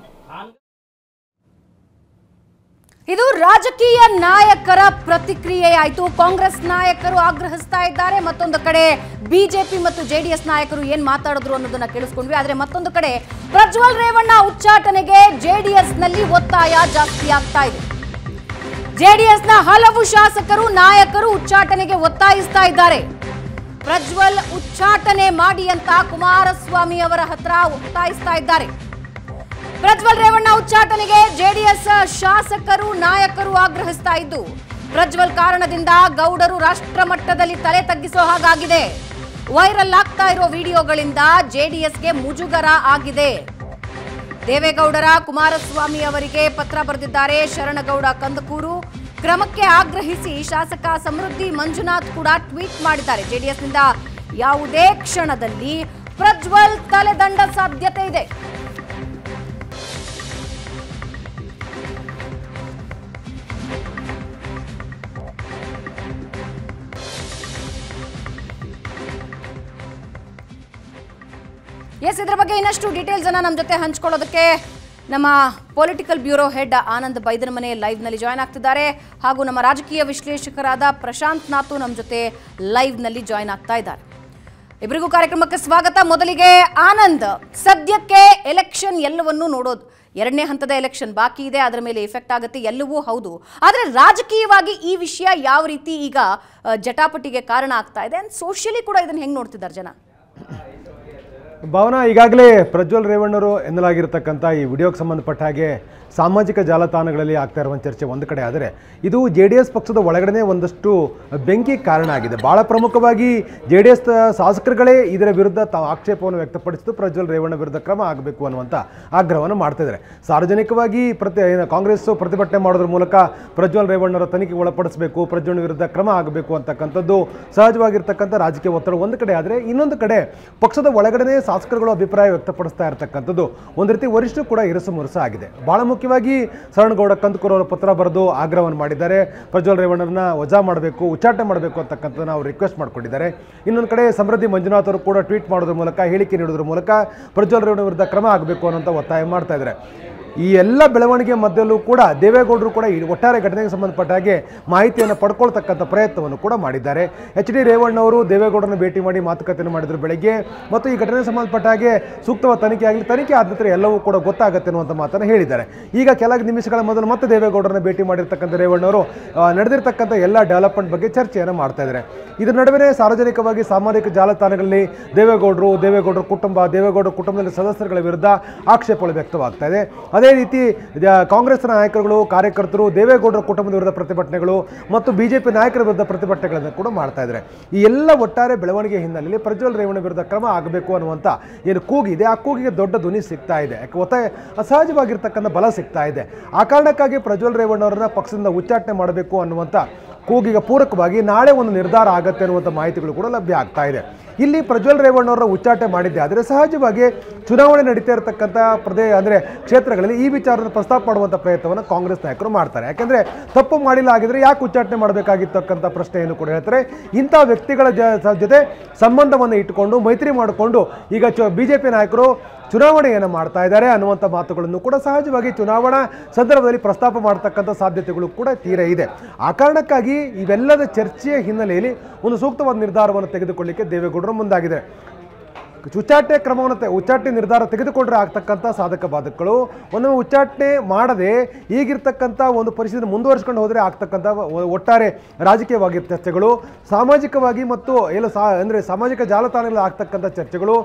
ಇದು ರಾಜಕೀಯ ನಾಯಕರ ಪ್ರತಿಕ್ರಿಯೆಯಾಯಿತು ಕಾಂಗ್ರೆಸ್ ನಾಯಕರು ಆಗ್ರಹಿಸ್ತಾ ಇದ್ದಾರೆ ಮತ್ತೊಂದು ಕಡೆ ಬಿಜೆಪಿ ಮತ್ತು ಜೆಡಿಎಸ್ ನಾಯಕರು ಏನ್ ಮಾತಾಡಿದ್ರು ಅನ್ನೋದನ್ನ ಕೇಳಿಸ್ಕೊಂಡ್ವಿ ಆದ್ರೆ ಮತ್ತೊಂದು ಕಡೆ ಪ್ರಜ್ವಲ್ ರೇವಣ್ಣ ಉಚ್ಚಾಟನೆಗೆ ಜೆಡಿಎಸ್ ನಲ್ಲಿ ಒತ್ತಾಯ ಜಾಸ್ತಿ ಆಗ್ತಾ ಇದೆ ಜೆಡಿಎಸ್ನ ಹಲವು ಶಾಸಕರು ನಾಯಕರು ಉಚ್ಚಾಟನೆಗೆ ಒತ್ತಾಯಿಸ್ತಾ ಇದ್ದಾರೆ ಪ್ರಜ್ವಲ್ ಉಚ್ಚಾಟನೆ ಮಾಡಿ ಅಂತ ಕುಮಾರಸ್ವಾಮಿ ಅವರ ಹತ್ರ ಒತ್ತಾಯಿಸ್ತಾ ಇದ್ದಾರೆ ಪ್ರಜ್ವಲ್ ರೇವಣ್ಣ ಉಚ್ಚಾಟನೆಗೆ ಜೆಡಿಎಸ್ ಶಾಸಕರು ನಾಯಕರು ಆಗ್ರಹಿಸ್ತಾ ಇದ್ದು ಪ್ರಜ್ವಲ್ ಕಾರಣದಿಂದ ಗೌಡರು ರಾಷ್ಟ್ರ ಮಟ್ಟದಲ್ಲಿ ತಲೆ ತಗ್ಗಿಸೋ ಹಾಗಾಗಿದೆ ವೈರಲ್ ಆಗ್ತಾ ಇರೋ ವಿಡಿಯೋಗಳಿಂದ ಜೆಡಿಎಸ್ಗೆ ಮುಜುಗರ ಆಗಿದೆ ದೇವೇಗೌಡರ ಕುಮಾರಸ್ವಾಮಿ ಅವರಿಗೆ ಪತ್ರ ಬರೆದಿದ್ದಾರೆ ಶರಣಗೌಡ ಕಂದಕೂರು ಕ್ರಮಕ್ಕೆ ಆಗ್ರಹಿಸಿ ಶಾಸಕ ಸಮೃದ್ಧಿ ಮಂಜುನಾಥ್ ಕೂಡ ಟ್ವೀಟ್ ಮಾಡಿದ್ದಾರೆ ಜೆಡಿಎಸ್ನಿಂದ ಯಾವುದೇ ಕ್ಷಣದಲ್ಲಿ ಪ್ರಜ್ವಲ್ ತಲೆದಂಡ ಸಾಧ್ಯತೆ ಇದೆ ಎಸ್ ಇದ್ರ ಬಗ್ಗೆ ಇನ್ನಷ್ಟು ಡೀಟೇಲ್ಸ್ ಅನ್ನ ನಮ್ಮ ಜೊತೆ ಹಂಚ್ಕೊಳ್ಳೋದಕ್ಕೆ ನಮ್ಮ political bureau head Anand Baidanamane live ನಲ್ಲಿ ಜಾಯ್ನ್ ಆಗ್ತಿದ್ದಾರೆ ಹಾಗೂ ನಮ್ಮ ರಾಜಕೀಯ ವಿಶ್ಲೇಷಕರಾದ ಪ್ರಶಾಂತ್ ನಾತು ನಮ್ಮ ಜೊತೆ ಲೈವ್ ನಲ್ಲಿ ಜಾಯ್ನ್ ಆಗ್ತಾ ಇದ್ದಾರೆ ಇಬ್ಬರಿಗೂ ಕಾರ್ಯಕ್ರಮಕ್ಕೆ ಸ್ವಾಗತ ಮೊದಲಿಗೆ ಆನಂದ್ ಸದ್ಯಕ್ಕೆ ಎಲೆಕ್ಷನ್ ಎಲ್ಲವನ್ನೂ ನೋಡೋದು ಎರಡನೇ ಹಂತದ ಎಲೆಕ್ಷನ್ ಬಾಕಿ ಇದೆ ಅದರ ಮೇಲೆ ಎಫೆಕ್ಟ್ ಆಗುತ್ತೆ ಎಲ್ಲವೂ ಹೌದು ಆದರೆ ರಾಜಕೀಯವಾಗಿ ಈ ವಿಷಯ ಯಾವ ರೀತಿ ಈಗ ಆ, ಜಟಾಪಟಿಗೆ ಕಾರಣ ಆಗ್ತಾ ಇದೆ ಸೋಷಿಯಲಿ ಕೂಡ ಇದನ್ನ ಹೆಂಗ್ ನೋಡ್ತಿದ್ದಾರೆ ಜನ ಭಾವನಾ ಈಗಾಗಲೇ ಪ್ರಜ್ವಲ್ ರೇವಣ್ಣರು ಎನ್ನಲಾಗಿರ್ತಕ್ಕಂಥ ಈ ವಿಡಿಯೋಗೆ ಸಂಬಂಧಪಟ್ಟ ಹಾಗೆ ಸಾಮಾಜಿಕ ಜಾಲತಾಣಗಳಲ್ಲಿ ಆಗ್ತಾ ಇರುವ ಚರ್ಚೆ ಒಂದು ಕಡೆ ಆದರೆ ಇದು ಜೆ ಡಿ ಎಸ್ ಪಕ್ಷದ ಒಳಗಡೆ ಒಂದಷ್ಟು ಬೆಂಕಿ ಕಾರಣ ಆಗಿದೆ ಭಾಳ ಪ್ರಮುಖವಾಗಿ ಜೆ ಡಿ ಎಸ್ ಶಾಸಕರುಗಳೇ ಇದರ ವಿರುದ್ಧ ತಾವು ಆಕ್ಷೇಪವನ್ನು ವ್ಯಕ್ತಪಡಿಸಿದ್ದು ಪ್ರಜ್ವಲ್ ರೇವಣ್ಣ ವಿರುದ್ಧ ಕ್ರಮ ಆಗಬೇಕು ಅನ್ನುವಂಥ ಆಗ್ರಹವನ್ನು ಮಾಡ್ತಿದ್ದಾರೆ ಸಾರ್ವಜನಿಕವಾಗಿ ಪ್ರತಿ ಏನು ಕಾಂಗ್ರೆಸ್ ಪ್ರತಿಭಟನೆ ಮಾಡೋದ್ರ ಮೂಲಕ ಪ್ರಜ್ವಲ್ ರೇವಣ್ಣರ ತನಿಖೆಗೆ ಒಳಪಡಿಸಬೇಕು ಪ್ರಜ್ವಲ್ ವಿರುದ್ಧ ಕ್ರಮ ಆಗಬೇಕು ಅಂತಕ್ಕಂಥದ್ದು ಸಹಜವಾಗಿರ್ತಕ್ಕಂಥ ರಾಜಕೀಯ ಒತ್ತಡ ಒಂದು ಕಡೆ ಆದರೆ ಇನ್ನೊಂದು ಕಡೆ ಪಕ್ಷದ ಒಳಗಡೆ ಶಾಸಕರುಗಳು ಅಭಿಪ್ರಾಯ ವ್ಯಕ್ತಪಡಿಸ್ತಾ ಇರತಕ್ಕಂಥದ್ದು ಒಂದು ರೀತಿ ವರಿಷ್ಠರು ಕೂಡ ಇರಸು ಮುರಸು ಆಗಿದೆ ಬಹಳ ಮುಖ್ಯವಾಗಿ ಶರಣಗೌಡ ಕಂದಕೂರ್ ಅವರು ಪತ್ರ ಬರೆದು ಆಗ್ರಹವನ್ನು ಮಾಡಿದ್ದಾರೆ ಪ್ರಜ್ವಲ್ ರೇವಣ್ಣರನ್ನ ವಜಾ ಮಾಡಬೇಕು ಉಚ್ಚಾಟನೆ ಮಾಡಬೇಕು ಅಂತಕ್ಕಂಥದ್ದನ್ನ ಅವರು ರಿಕ್ವೆಸ್ಟ್ ಮಾಡಿಕೊಂಡಿದ್ದಾರೆ ಇನ್ನೊಂದು ಕಡೆ ಸಮೃದ್ಧಿ ಮಂಜುನಾಥ್ ಅವರು ಕೂಡ ಟ್ವೀಟ್ ಮಾಡೋದ್ರ ಮೂಲಕ ಹೇಳಿಕೆ ನೀಡೋದ್ರ ಮೂಲಕ ಪ್ರಜ್ವಲ್ ರೇವಣ್ಣ ವಿರುದ್ಧ ಕ್ರಮ ಆಗಬೇಕು ಅನ್ನೋಂಥ ಒತ್ತಾಯ ಮಾಡ್ತಾ ಇದ್ದಾರೆ ಈ ಎಲ್ಲ ಬೆಳವಣಿಗೆ ಮಧ್ಯಲ್ಲೂ ಕೂಡ ದೇವೇಗೌಡರು ಕೂಡ ಈ ಒಟ್ಟಾರೆ ಘಟನೆಗೆ ಸಂಬಂಧಪಟ್ಟ ಹಾಗೆ ಮಾಹಿತಿಯನ್ನು ಪಡ್ಕೊಳ್ತಕ್ಕಂಥ ಪ್ರಯತ್ನವನ್ನು ಕೂಡ ಮಾಡಿದ್ದಾರೆ ಎಚ್ ಡಿ ರೇವಣ್ಣವರು ದೇವೇಗೌಡರನ್ನು ಭೇಟಿ ಮಾಡಿ ಮಾತುಕತೆಯನ್ನು ಮಾಡಿದ್ರು ಬೆಳಗ್ಗೆ ಮತ್ತು ಈ ಘಟನೆಗೆ ಸಂಬಂಧಪಟ್ಟ ಹಾಗೆ ಸೂಕ್ತವಾದ ತನಿಖೆ ಆಗಲಿ ತನಿಖೆ ಆದ ನಂತರ ಎಲ್ಲವೂ ಕೂಡ ಗೊತ್ತಾಗುತ್ತೆ ಅನ್ನುವಂಥ ಮಾತನ್ನು ಹೇಳಿದ್ದಾರೆ ಈಗ ಕೆಲ ನಿಮಿಷಗಳ ಮೊದಲು ಮತ್ತೆ ದೇವೇಗೌಡರನ್ನ ಭೇಟಿ ಮಾಡಿರ್ತಕ್ಕಂಥ ರೇವಣ್ಣವರು ಆ, ನಡೆದಿರ್ತಕ್ಕಂಥ ಎಲ್ಲ ಡೆವಲಪ್ಮೆಂಟ್ ಬಗ್ಗೆ ಚರ್ಚೆಯನ್ನು ಮಾಡ್ತಾ ಇದ್ದಾರೆ ಇದರ ನಡುವೆ ಸಾರ್ವಜನಿಕವಾಗಿ ಸಾಮಾಜಿಕ ಜಾಲತಾಣಗಳಲ್ಲಿ ದೇವೇಗೌಡರು ದೇವೇಗೌಡರ ಕುಟುಂಬ ದೇವೇಗೌಡರ ಕುಟುಂಬದಲ್ಲಿ ಸದಸ್ಯರುಗಳ ವಿರುದ್ಧ ಆಕ್ಷೇಪಗಳು ವ್ಯಕ್ತವಾಗ್ತಾ ಇದೆ ಅದೇ ರೀತಿ ಜ- ಕಾಂಗ್ರೆಸ್ ನಾಯಕರುಗಳು ಕಾರ್ಯಕರ್ತರು ದೇವೇಗೌಡರ ಕುಟುಂಬದ ವಿರುದ್ಧ ಪ್ರತಿಭಟನೆಗಳು ಮತ್ತು ಬಿಜೆಪಿ ನಾಯಕರ ವಿರುದ್ಧ ಪ್ರತಿಭಟನೆಗಳನ್ನು ಕೂಡ ಮಾಡ್ತಾ ಇದ್ದಾರೆ ಈ ಎಲ್ಲ ಒಟ್ಟಾರೆ ಬೆಳವಣಿಗೆ ಹಿನ್ನೆಲೆಯಲ್ಲಿ ಪ್ರಜ್ವಲ್ ರೇವಣ್ಣ ವಿರುದ್ಧ ಕ್ರಮ ಆಗಬೇಕು ಅನ್ನುವಂಥ ಏನು ಕೂಗಿದೆ ಆ ಕೂಗಿಗೆ ದೊಡ್ಡ ಧ್ವನಿ ಸಿಗ್ತಾ ಇದೆ ಯಾಕೆ ಒತ್ತಾಯ ಅಸಹಜವಾಗಿರ್ತಕ್ಕಂಥ ಬಲ ಸಿಗ್ತಾ ಇದೆ ಆ ಕಾರಣಕ್ಕಾಗಿ ಪ್ರಜ್ವಲ್ ರೇವಣ್ಣ ಅವರನ್ನ ಪಕ್ಷದಿಂದ ಉಚ್ಚಾಟನೆ ಮಾಡಬೇಕು ಅನ್ನುವಂಥ ಕೂಗಿಗೆ ಪೂರಕವಾಗಿ ನಾಳೆ ಒಂದು ನಿರ್ಧಾರ ಆಗತ್ತೆ ಅನ್ನುವಂಥ ಮಾಹಿತಿಗಳು ಕೂಡ ಲಭ್ಯ ಆಗ್ತಾ ಇದೆ ಇಲ್ಲಿ ಪ್ರಜ್ವಲ್ ರೇವಣ್ಣವರ ಉಚ್ಚಾಟನೆ ಮಾಡಿದ್ದೆ ಆದರೆ ಸಹಜವಾಗಿ ಚುನಾವಣೆ ನಡೀತಾ ಇರತಕ್ಕಂಥ ಪ್ರದೇ ಅಂದರೆ ಕ್ಷೇತ್ರಗಳಲ್ಲಿ ಈ ವಿಚಾರದ ಪ್ರಸ್ತಾಪ ಮಾಡುವಂಥ ಪ್ರಯತ್ನವನ್ನು ಕಾಂಗ್ರೆಸ್ ನಾಯಕರು ಮಾಡ್ತಾರೆ ಯಾಕಂದರೆ ತಪ್ಪು ಮಾಡಿಲ್ಲ ಆಗಿದ್ರೆ ಯಾಕೆ ಉಚ್ಚಾಟನೆ ಮಾಡಬೇಕಾಗಿರ್ತಕ್ಕಂಥ ಪ್ರಶ್ನೆಯನ್ನು ಕೂಡ ಹೇಳ್ತಾರೆ ಇಂಥ ವ್ಯಕ್ತಿಗಳ ಜ- ಸ- ಜೊತೆ ಸಂಬಂಧವನ್ನು ಇಟ್ಟುಕೊಂಡು ಮೈತ್ರಿ ಮಾಡಿಕೊಂಡು ಈಗ ಚ ಬಿ ಜೆ ಪಿ ನಾಯಕರು ಚುನಾವಣೆಯನ್ನು ಮಾಡ್ತಾ ಇದ್ದಾರೆ ಅನ್ನುವಂಥ ಮಾತುಗಳನ್ನು ಕೂಡ ಸಹಜವಾಗಿ ಚುನಾವಣಾ ಸಂದರ್ಭದಲ್ಲಿ ಪ್ರಸ್ತಾಪ ಮಾಡತಕ್ಕಂಥ ಸಾಧ್ಯತೆಗಳು ಕೂಡ ತೀರ ಇದೆ ಆ ಕಾರಣಕ್ಕಾಗಿ ಇವೆಲ್ಲದ ಚರ್ಚೆಯ ಹಿನ್ನೆಲೆಯಲ್ಲಿ ಒಂದು ಸೂಕ್ತವಾದ ನಿರ್ಧಾರವನ್ನು ತೆಗೆದುಕೊಳ್ಳಿಕ್ಕೆ ದೇವೇಗೌಡರು ಮುಂದಾಗಿದೆ ಉಚ್ಚಾಟನೆ ಕ್ರಮವನ್ನು ತೆ- ಉಚ್ಚಾಟನೆ ನಿರ್ಧಾರ ತೆಗೆದುಕೊಂಡ್ರೆ ಆಗ್ತಕ್ಕಂಥ ಸಾಧಕ ಬಾಧಕಗಳು ಒಮ್ಮೆ ಉಚ್ಚಾಟನೆ ಮಾಡದೆ ಈಗಿರ್ತಕ್ಕಂಥ ಒಂದು ಪರಿಸ್ಥಿತಿ ಮುಂದುವರಿಸ್ಕೊಂಡು ಹೋದರೆ ಆಗ್ತಕ್ಕಂಥ ಒ- ಒಟ್ಟಾರೆ ರಾಜಕೀಯವಾಗಿ ಚರ್ಚೆಗಳು ಸಾಮಾಜಿಕವಾಗಿ ಮತ್ತು ಎಲ್ಲ ಸಾ ಅಂದರೆ ಸಾಮಾಜಿಕ ಜಾಲತಾಣಗಳಲ್ಲಿ ಆಗ್ತಕ್ಕಂಥ ಚರ್ಚೆಗಳು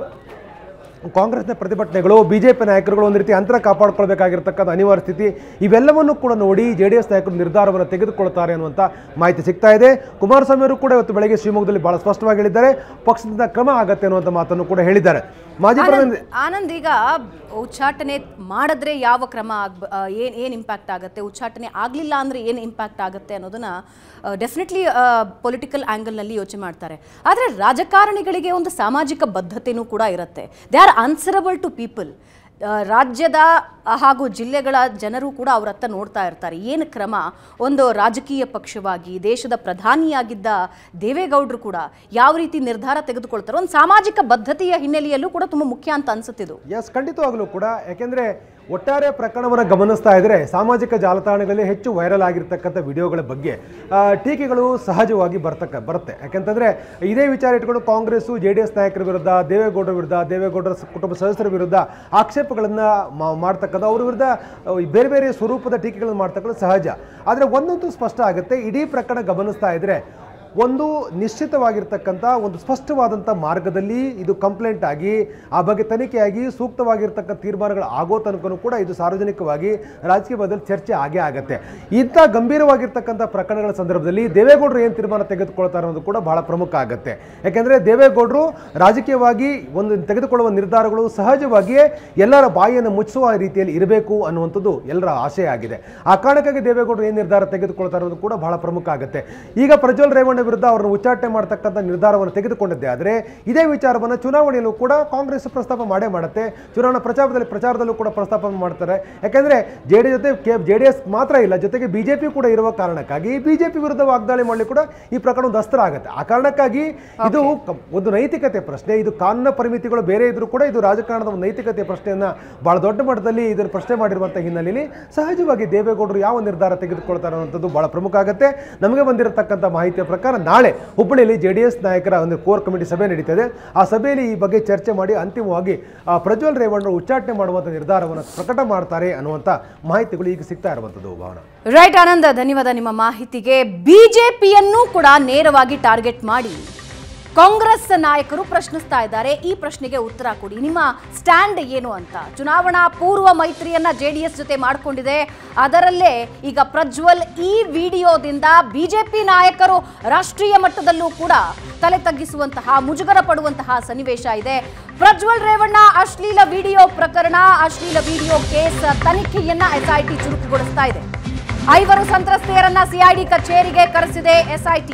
ಕಾಂಗ್ರೆಸ್ನ ಪ್ರತಿಭಟನೆಗಳು ಬಿಜೆಪಿ ನಾಯಕರುಗಳು ಒಂದು ರೀತಿ ಅಂತರ ಕಾಪಾಡಿಕೊಳ್ಬೇಕಾಗಿರ್ತಕ್ಕಂಥ ಅನಿವಾರ್ಯ ಸ್ಥಿತಿ ಇವೆಲ್ಲವನ್ನು ಕೂಡ ನೋಡಿ ಜೆ ಡಿ ಎಸ್ ನಾಯಕರು ನಿರ್ಧಾರವನ್ನು ತೆಗೆದುಕೊಳ್ತಾರೆ ಅನ್ನುವಂಥ ಮಾಹಿತಿ ಸಿಗ್ತಾ ಇದೆ ಕುಮಾರಸ್ವಾಮಿ ಅವರು ಕೂಡ ಇವತ್ತು ಬೆಳಗ್ಗೆ ಶಿವಮೊಗ್ಗದಲ್ಲಿ ಬಹಳ ಸ್ಪಷ್ಟವಾಗಿ ಹೇಳಿದ್ದಾರೆ ಪಕ್ಷದಿಂದ ಕ್ರಮ ಆಗತ್ತೆ ಅನ್ನುವಂಥ ಮಾತನ್ನು ಕೂಡ ಹೇಳಿದ್ದಾರೆ ಮಾಜಿ ಪ್ರಧಾನಿ ಆನಂದ್ ಆನಂದ್ ಈಗ ಉಚ್ಚಾಟನೆ ಮಾಡಿದ್ರೆ ಯಾವ ಕ್ರಮ ಆಗ್ ಏನ್ ಏನ್ ಇಂಪ್ಯಾಕ್ಟ್ ಆಗುತ್ತೆ ಉಚ್ಚಾಟನೆ ಆಗ್ಲಿಲ್ಲ ಅಂದ್ರೆ ಏನ್ ಇಂಪ್ಯಾಕ್ಟ್ ಆಗುತ್ತೆ ಅನ್ನೋದನ್ನ ಡೆಫಿನೆಟ್ಲಿ ಪೊಲಿಟಿಕಲ್ ಆಂಗಲ್ನಲ್ಲಿ ಯೋಚನೆ ಮಾಡ್ತಾರೆ ಆದರೆ ರಾಜಕಾರಣಿಗಳಿಗೆ ಒಂದು ಸಾಮಾಜಿಕ ಬದ್ಧತೆನೂ ಕೂಡ ಇರುತ್ತೆ they are answerable to people ರಾಜ್ಯದ ಆ, ಹಾಗೂ ಜಿಲ್ಲೆಗಳ ಜನರು ಕೂಡ ಅವರತ್ತ ನೋಡ್ತಾ ಇರ್ತಾರೆ ಏನು ಕ್ರಮ ಒಂದು ರಾಜಕೀಯ ಪಕ್ಷವಾಗಿ ದೇಶದ ಪ್ರಧಾನಿಯಾಗಿದ್ದ ದೇವೇಗೌಡರು ಕೂಡ ಯಾವ ರೀತಿ ನಿರ್ಧಾರ ತೆಗೆದುಕೊಳ್ತಾರೆ ಒಂದು ಸಾಮಾಜಿಕ ಬದ್ಧತೆಯ ಹಿನ್ನೆಲೆಯಲ್ಲೂ ಕೂಡ ತುಂಬ ಮುಖ್ಯ ಅಂತ ಅನ್ಸುತ್ತಿದ್ದು ಎಸ್ ಖಂಡಿತವಾಗಲೂ ಕೂಡ ಯಾಕೆಂದ್ರೆ ಒಟ್ಟಾರೆ ಪ್ರಕರಣವನ್ನು ಗಮನಿಸ್ತಾ ಇದ್ರೆ ಸಾಮಾಜಿಕ ಜಾಲತಾಣಗಳಲ್ಲಿ ಹೆಚ್ಚು ವೈರಲ್ ಆಗಿರ್ತಕ್ಕಂಥ ವಿಡಿಯೋಗಳ ಬಗ್ಗೆ ಆ, ಟೀಕೆಗಳು ಸಹಜವಾಗಿ ಬರ್ತಕ್ಕ ಬರುತ್ತೆ ಯಾಕೆಂತಂದ್ರೆ ಇದೇ ವಿಚಾರ ಇಟ್ಕೊಂಡು ಕಾಂಗ್ರೆಸ್ಸು ಜೆ ಡಿ ಎಸ್ ನಾಯಕರ ವಿರುದ್ಧ ದೇವೇಗೌಡರ ವಿರುದ್ಧ ದೇವೇಗೌಡರ ಸ- ಕುಟುಂಬ ಸದಸ್ಯರ ವಿರುದ್ಧ ಆಕ್ಷೇಪಗಳನ್ನು ಮಾಡ್ತಕ್ಕಂಥ ಅವ್ರ ವಿರುದ್ಧ ಆ, ಬೇರೆ ಬೇರೆ ಸ್ವರೂಪದ ಟೀಕೆಗಳನ್ನು ಮಾಡ್ತಕ್ಕಂಥ ಸಹಜ ಆದರೆ ಒಂದಂತೂ ಸ್ಪಷ್ಟ ಆಗುತ್ತೆ ಇಡೀ ಪ್ರಕರಣ ಗಮನಿಸ್ತಾ ಇದ್ರೆ ಒಂದು ನಿಶ್ಚಿತವಾಗಿರ್ತಕ್ಕಂಥ ಒಂದು ಸ್ಪಷ್ಟವಾದಂಥ ಮಾರ್ಗದಲ್ಲಿ ಇದು ಕಂಪ್ಲೇಂಟ್ ಆಗಿ ಆ ಬಗ್ಗೆ ತನಿಖೆಯಾಗಿ ಸೂಕ್ತವಾಗಿರ್ತಕ್ಕಂಥ ತೀರ್ಮಾನಗಳು ಆಗೋ ತನಕನೂ ಕೂಡ ಇದು ಸಾರ್ವಜನಿಕವಾಗಿ ರಾಜಕೀಯ ಮಟ್ಟದಲ್ಲಿ ಚರ್ಚೆ ಆಗೇ ಆಗುತ್ತೆ ಇಂಥ ಗಂಭೀರವಾಗಿರ್ತಕ್ಕಂಥ ಪ್ರಕರಣಗಳ ಸಂದರ್ಭದಲ್ಲಿ ದೇವೇಗೌಡರು ಏನು ತೀರ್ಮಾನ ತೆಗೆದುಕೊಳ್ತಾರೆ ಅನ್ನೋದು ಕೂಡ ಬಹಳ ಪ್ರಮುಖ ಆಗುತ್ತೆ ಯಾಕೆಂದರೆ ದೇವೇಗೌಡರು ರಾಜಕೀಯವಾಗಿ ಒಂದು ತೆಗೆದುಕೊಳ್ಳುವ ನಿರ್ಧಾರಗಳು ಸಹಜವಾಗಿಯೇ ಎಲ್ಲರ ಬಾಯಿಯನ್ನು ಮುಚ್ಚಿಸುವ ರೀತಿಯಲ್ಲಿ ಇರಬೇಕು ಅನ್ನುವಂಥದ್ದು ಎಲ್ಲರ ಆಶಯ ಆಗಿದೆ ಆ ಕಾರಣಕ್ಕಾಗಿ ದೇವೇಗೌಡರು ಏನು ನಿರ್ಧಾರ ತೆಗೆದುಕೊಳ್ತಾರೆ ಅನ್ನೋದು ಕೂಡ ಬಹಳ ಪ್ರಮುಖ ಆಗುತ್ತೆ ಈಗ ಪ್ರಜ್ವಲ್ ರೇವಣ್ಣ ವಿರುದ್ಧ ಅವರನ್ನು ಉಚ್ಚಾಟನೆ ಮಾಡ್ತಕ್ಕಂಥ ನಿರ್ಧಾರವನ್ನು ತೆಗೆದುಕೊಂಡಿದ್ದೆ ಆದರೆ ಇದೇ ವಿಚಾರವನ್ನು ಚುನಾವಣೆಯಲ್ಲೂ ಕೂಡ ಕಾಂಗ್ರೆಸ್ ಪ್ರಸ್ತಾಪ ಮಾಡೇ ಮಾಡುತ್ತೆ ಚುನಾವಣಾ ಪ್ರಚಾರದಲ್ಲಿ ಪ್ರಚಾರದಲ್ಲೂ ಕೂಡ ಪ್ರಸ್ತಾಪ ಮಾಡ್ತಾರೆ ಯಾಕೆಂದ್ರೆ ಜೆ ಡಿ ಜೊತೆ ಜೆ ಡಿ ಎಸ್ ಮಾತ್ರ ಇಲ್ಲ ಜೊತೆಗೆ ಬಿಜೆಪಿ ಕೂಡ ಇರುವ ಕಾರಣಕ್ಕಾಗಿ ಬಿಜೆಪಿ ವಿರುದ್ಧ ವಾಗ್ದಾಳಿ ಮಾಡಲಿ ಕೂಡ ಈ ಪ್ರಕರಣ ಒಂದು ಅಸ್ತ್ರ ಆಗುತ್ತೆ ಆ ಕಾರಣಕ್ಕಾಗಿ ಇದು ಕ- ಒಂದು ನೈತಿಕತೆ ಪ್ರಶ್ನೆ ಇದು ಕಾನೂನಿನ ಪರಿಮಿತಿಗಳು ಬೇರೆ ಇದ್ರೂ ಕೂಡ ಇದು ರಾಜಕಾರಣದ ಒಂದು ನೈತಿಕತೆ ಪ್ರಶ್ನೆಯನ್ನ ಬಹಳ ದೊಡ್ಡ ಮಟ್ಟದಲ್ಲಿ ಇದನ್ನು ಪ್ರಶ್ನೆ ಮಾಡಿರುವಂಥ ಹಿನ್ನೆಲೆಯಲ್ಲಿ ಸಹಜವಾಗಿ ದೇವೇಗೌಡರು ಯಾವ ನಿರ್ಧಾರ ತೆಗೆದುಕೊಳ್ತಾರೆ ಅನ್ನೋಂಥದ್ದು ಬಹಳ ಪ್ರಮುಖ ಆಗುತ್ತೆ ನಮಗೆ ಬಂದಿರತಕ್ಕಂಥ ಮಾಹಿತಿಯ ಪ್ರಕಾರ ನಾಳೆ ಹುಬ್ಬಳ್ಳಿಯಲ್ಲಿ ಜೆ ಡಿ ಎಸ್ ನಾಯಕರ ಒಂದು ಕೋರ್ ಕಮಿಟಿ ಸಭೆ ನಡೀತದೆ ಆ ಸಭೆಯಲ್ಲಿ ಈ ಬಗ್ಗೆ ಚರ್ಚೆ ಮಾಡಿ ಅಂತಿಮವಾಗಿ ಆ, ಪ್ರಜ್ವಲ್ ರೇವಣ್ಣರು ಉಚ್ಚಾಟನೆ ಮಾಡುವಂಥ ನಿರ್ಧಾರವನ್ನು ಪ್ರಕಟ ಮಾಡ್ತಾರೆ ಅನ್ನುವಂಥ ಮಾಹಿತಿಗಳು ಈಗ ಸಿಗ್ತಾ ಇರುವಂಥದ್ದು ಭಾವನಾ ರೈಟ್ ಆನಂದ ಧನ್ಯವಾದ ನಿಮ್ಮ ಮಾಹಿತಿಗೆ ಬಿಜೆಪಿಯನ್ನು ಕೂಡ ನೇರವಾಗಿ ಟಾರ್ಗೆಟ್ ಮಾಡಿ ಕಾಂಗ್ರೆಸ್ ನಾಯಕರು ಪ್ರಶ್ನಿಸ್ತಾ ಇದ್ದಾರೆ ಈ ಪ್ರಶ್ನೆಗೆ ಉತ್ತರ ಕೊಡಿ ನಿಮ್ಮ ಸ್ಟ್ಯಾಂಡ್ ಏನು ಅಂತ ಚುನಾವಣಾ ಪೂರ್ವ ಮೈತ್ರಿಯನ್ನ ಜೆಡಿಎಸ್ ಜೊತೆ ಮಾಡಿಕೊಂಡಿದೆ ಅದರಲ್ಲೇ ಈಗ ಪ್ರಜ್ವಲ್ ಈ ವಿಡಿಯೋದಿಂದ ಬಿಜೆಪಿ ನಾಯಕರು ರಾಷ್ಟ್ರೀಯ ಮಟ್ಟದಲ್ಲೂ ಕೂಡ ತಲೆ ತಗ್ಗಿಸುವಂತಹ ಮುಜುಗರ ಪಡುವಂತಹ ಸನ್ನಿವೇಶ ಇದೆ ಪ್ರಜ್ವಲ್ ರೇವಣ್ಣ ಅಶ್ಲೀಲ ವಿಡಿಯೋ ಪ್ರಕರಣ ಅಶ್ಲೀಲ ವಿಡಿಯೋ ಕೇಸ್ ತನಿಖೆಯನ್ನ ಎಸ್ಐಟಿ ಚುರುಕುಗೊಳಿಸ್ತಾ ಇದೆ ಐವರು ಸಂತ್ರಸ್ತೆಯರನ್ನ ಸಿಐಡಿ ಕಚೇರಿಗೆ ಕರೆಸಿದೆ ಎಸ್ಐಟಿ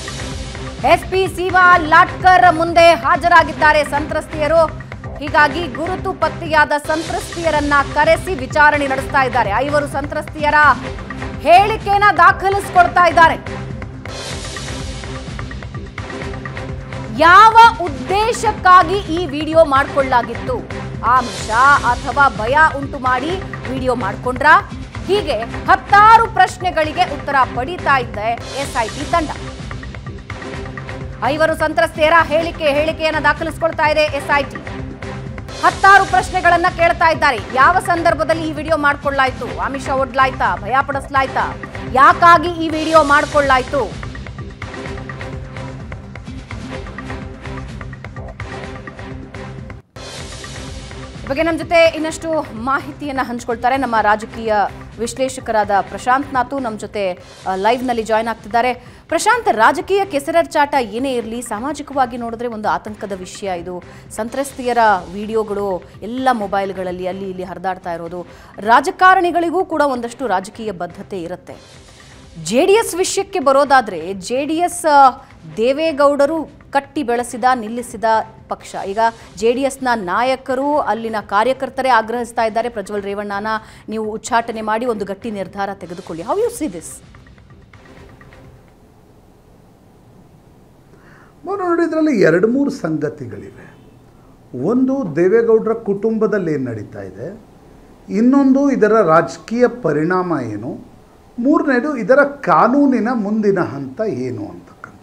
ಎಸ್ಪಿ ಸೀಮಾ ಲಾಟ್ಕರ್ ಮುಂದೆ ಹಾಜರಾಗಿದ್ದಾರೆ ಸಂತ್ರಸ್ತೆಯರು ಹೀಗಾಗಿ ಗುರುತು ಪತ್ತೆಯಾದ ಸಂತ್ರಸ್ತೆಯರನ್ನ ಕರೆಸಿ ವಿಚಾರಣೆ ನಡೆಸ್ತಾ ಇದ್ದಾರೆ ಐವರು ಸಂತ್ರಸ್ತೆಯರ ಹೇಳಿಕೆನ ದಾಖಲಿಸಿಕೊಳ್ತಾ ಇದ್ದಾರೆ ಯಾವ ಉದ್ದೇಶಕ್ಕಾಗಿ ಈ ವಿಡಿಯೋ ಮಾಡಿಕೊಳ್ಳಲಾಗಿತ್ತು ಆಮಿಷ ಅಥವಾ ಭಯ ಉಂಟು ಮಾಡಿ ವಿಡಿಯೋ ಮಾಡಿಕೊಂಡ್ರ ಹೀಗೆ ಹತ್ತಾರು ಪ್ರಶ್ನೆಗಳಿಗೆ ಉತ್ತರ ಪಡೀತಾ ಇದೆ ಎಸ್ಐಟಿ ತಂಡ ಐವರು ಸಂತ್ರಸ್ತೆಯರ ಹೇಳಿಕೆ ಹೇಳಿಕೆಯನ್ನ ದಾಖಲಿಸಿಕೊಳ್ತಾ ಇದೆ ಎಸ್ಐಟಿ ಹತ್ತಾರು ಪ್ರಶ್ನೆಗಳನ್ನ ಕೇಳ್ತಾ ಇದ್ದಾರೆ ಯಾವ ಸಂದರ್ಭದಲ್ಲಿ ಈ ವಿಡಿಯೋ ಮಾಡ್ಕೊಳ್ಳಾಯ್ತು ಆಮಿಷ ಒಡ್ಲಾಯ್ತಾ ಭಯ ಪಡಿಸ್ಲಾಯ್ತಾ ಯಾಕಾಗಿ ಈ ವಿಡಿಯೋ ಮಾಡ್ಕೊಳ್ಳಾಯ್ತು ಈ ಬಗ್ಗೆ ನಮ್ಮ ಜೊತೆ ಇನ್ನಷ್ಟು ಮಾಹಿತಿಯನ್ನ ಹಂಚ್ಕೊಳ್ತಾರೆ ನಮ್ಮ ರಾಜಕೀಯ ವಿಶ್ಲೇಷಕರಾದ ಪ್ರಶಾಂತ್ ನಾತು ನಮ್ಮ ಜೊತೆ ಆ, ಲೈವ್ನಲ್ಲಿ ಜಾಯ್ನ್ ಆಗ್ತಿದ್ದಾರೆ ಪ್ರಶಾಂತ್ ರಾಜಕೀಯ ಕೆಸರಚಾಟ ಏನೇ ಇರಲಿ ಸಾಮಾಜಿಕವಾಗಿ ನೋಡಿದ್ರೆ ಒಂದು ಆತಂಕದ ವಿಷಯ ಇದು ಸಂತ್ರಸ್ತೆಯರ ವಿಡಿಯೋಗಳು ಎಲ್ಲ ಮೊಬೈಲ್ಗಳಲ್ಲಿ ಅಲ್ಲಿ ಇಲ್ಲಿ ಹರಿದಾಡ್ತಾ ಇರೋದು ರಾಜಕಾರಣಿಗಳಿಗೂ ಕೂಡ ಒಂದಷ್ಟು ರಾಜಕೀಯ ಬದ್ಧತೆ ಇರುತ್ತೆ ಜೆ ಡಿ ಎಸ್ ವಿಷಯಕ್ಕೆ ಬರೋದಾದ್ರೆ ಜೆ ಡಿ ಎಸ್ ದೇವೇಗೌಡರು ಕಟ್ಟಿ ಬೆಳೆಸಿದ ನಿಲ್ಲಿಸಿದ ಪಕ್ಷ ಈಗ ಜೆ ಡಿ ಎಸ್ನ ನಾಯಕರು ಅಲ್ಲಿನ ಕಾರ್ಯಕರ್ತರೇ ಆಗ್ರಹಿಸ್ತಾ ಇದ್ದಾರೆ ಪ್ರಜ್ವಲ್ ರೇವಣ್ಣನ ನೀವು ಉಚ್ಚಾಟನೆ ಮಾಡಿ ಒಂದು ಗಟ್ಟಿ ನಿರ್ಧಾರ ತೆಗೆದುಕೊಳ್ಳಿ ಹೌ ಯು ಸಿ ದಿಸ್ ನಾವು ನೋಡಿ ಇದರಲ್ಲಿ ಎರಡು ಮೂರು ಸಂಗತಿಗಳಿವೆ ಒಂದು ದೇವೇಗೌಡರ ಕುಟುಂಬದಲ್ಲಿ ಏನು ನಡೀತಾ ಇದೆ ಇನ್ನೊಂದು ಇದರ ರಾಜಕೀಯ ಪರಿಣಾಮ ಏನು ಮೂರನೇದು ಇದರ ಕಾನೂನಿನ ಮುಂದಿನ ಹಂತ ಏನು ಅಂತಕ್ಕಂಥ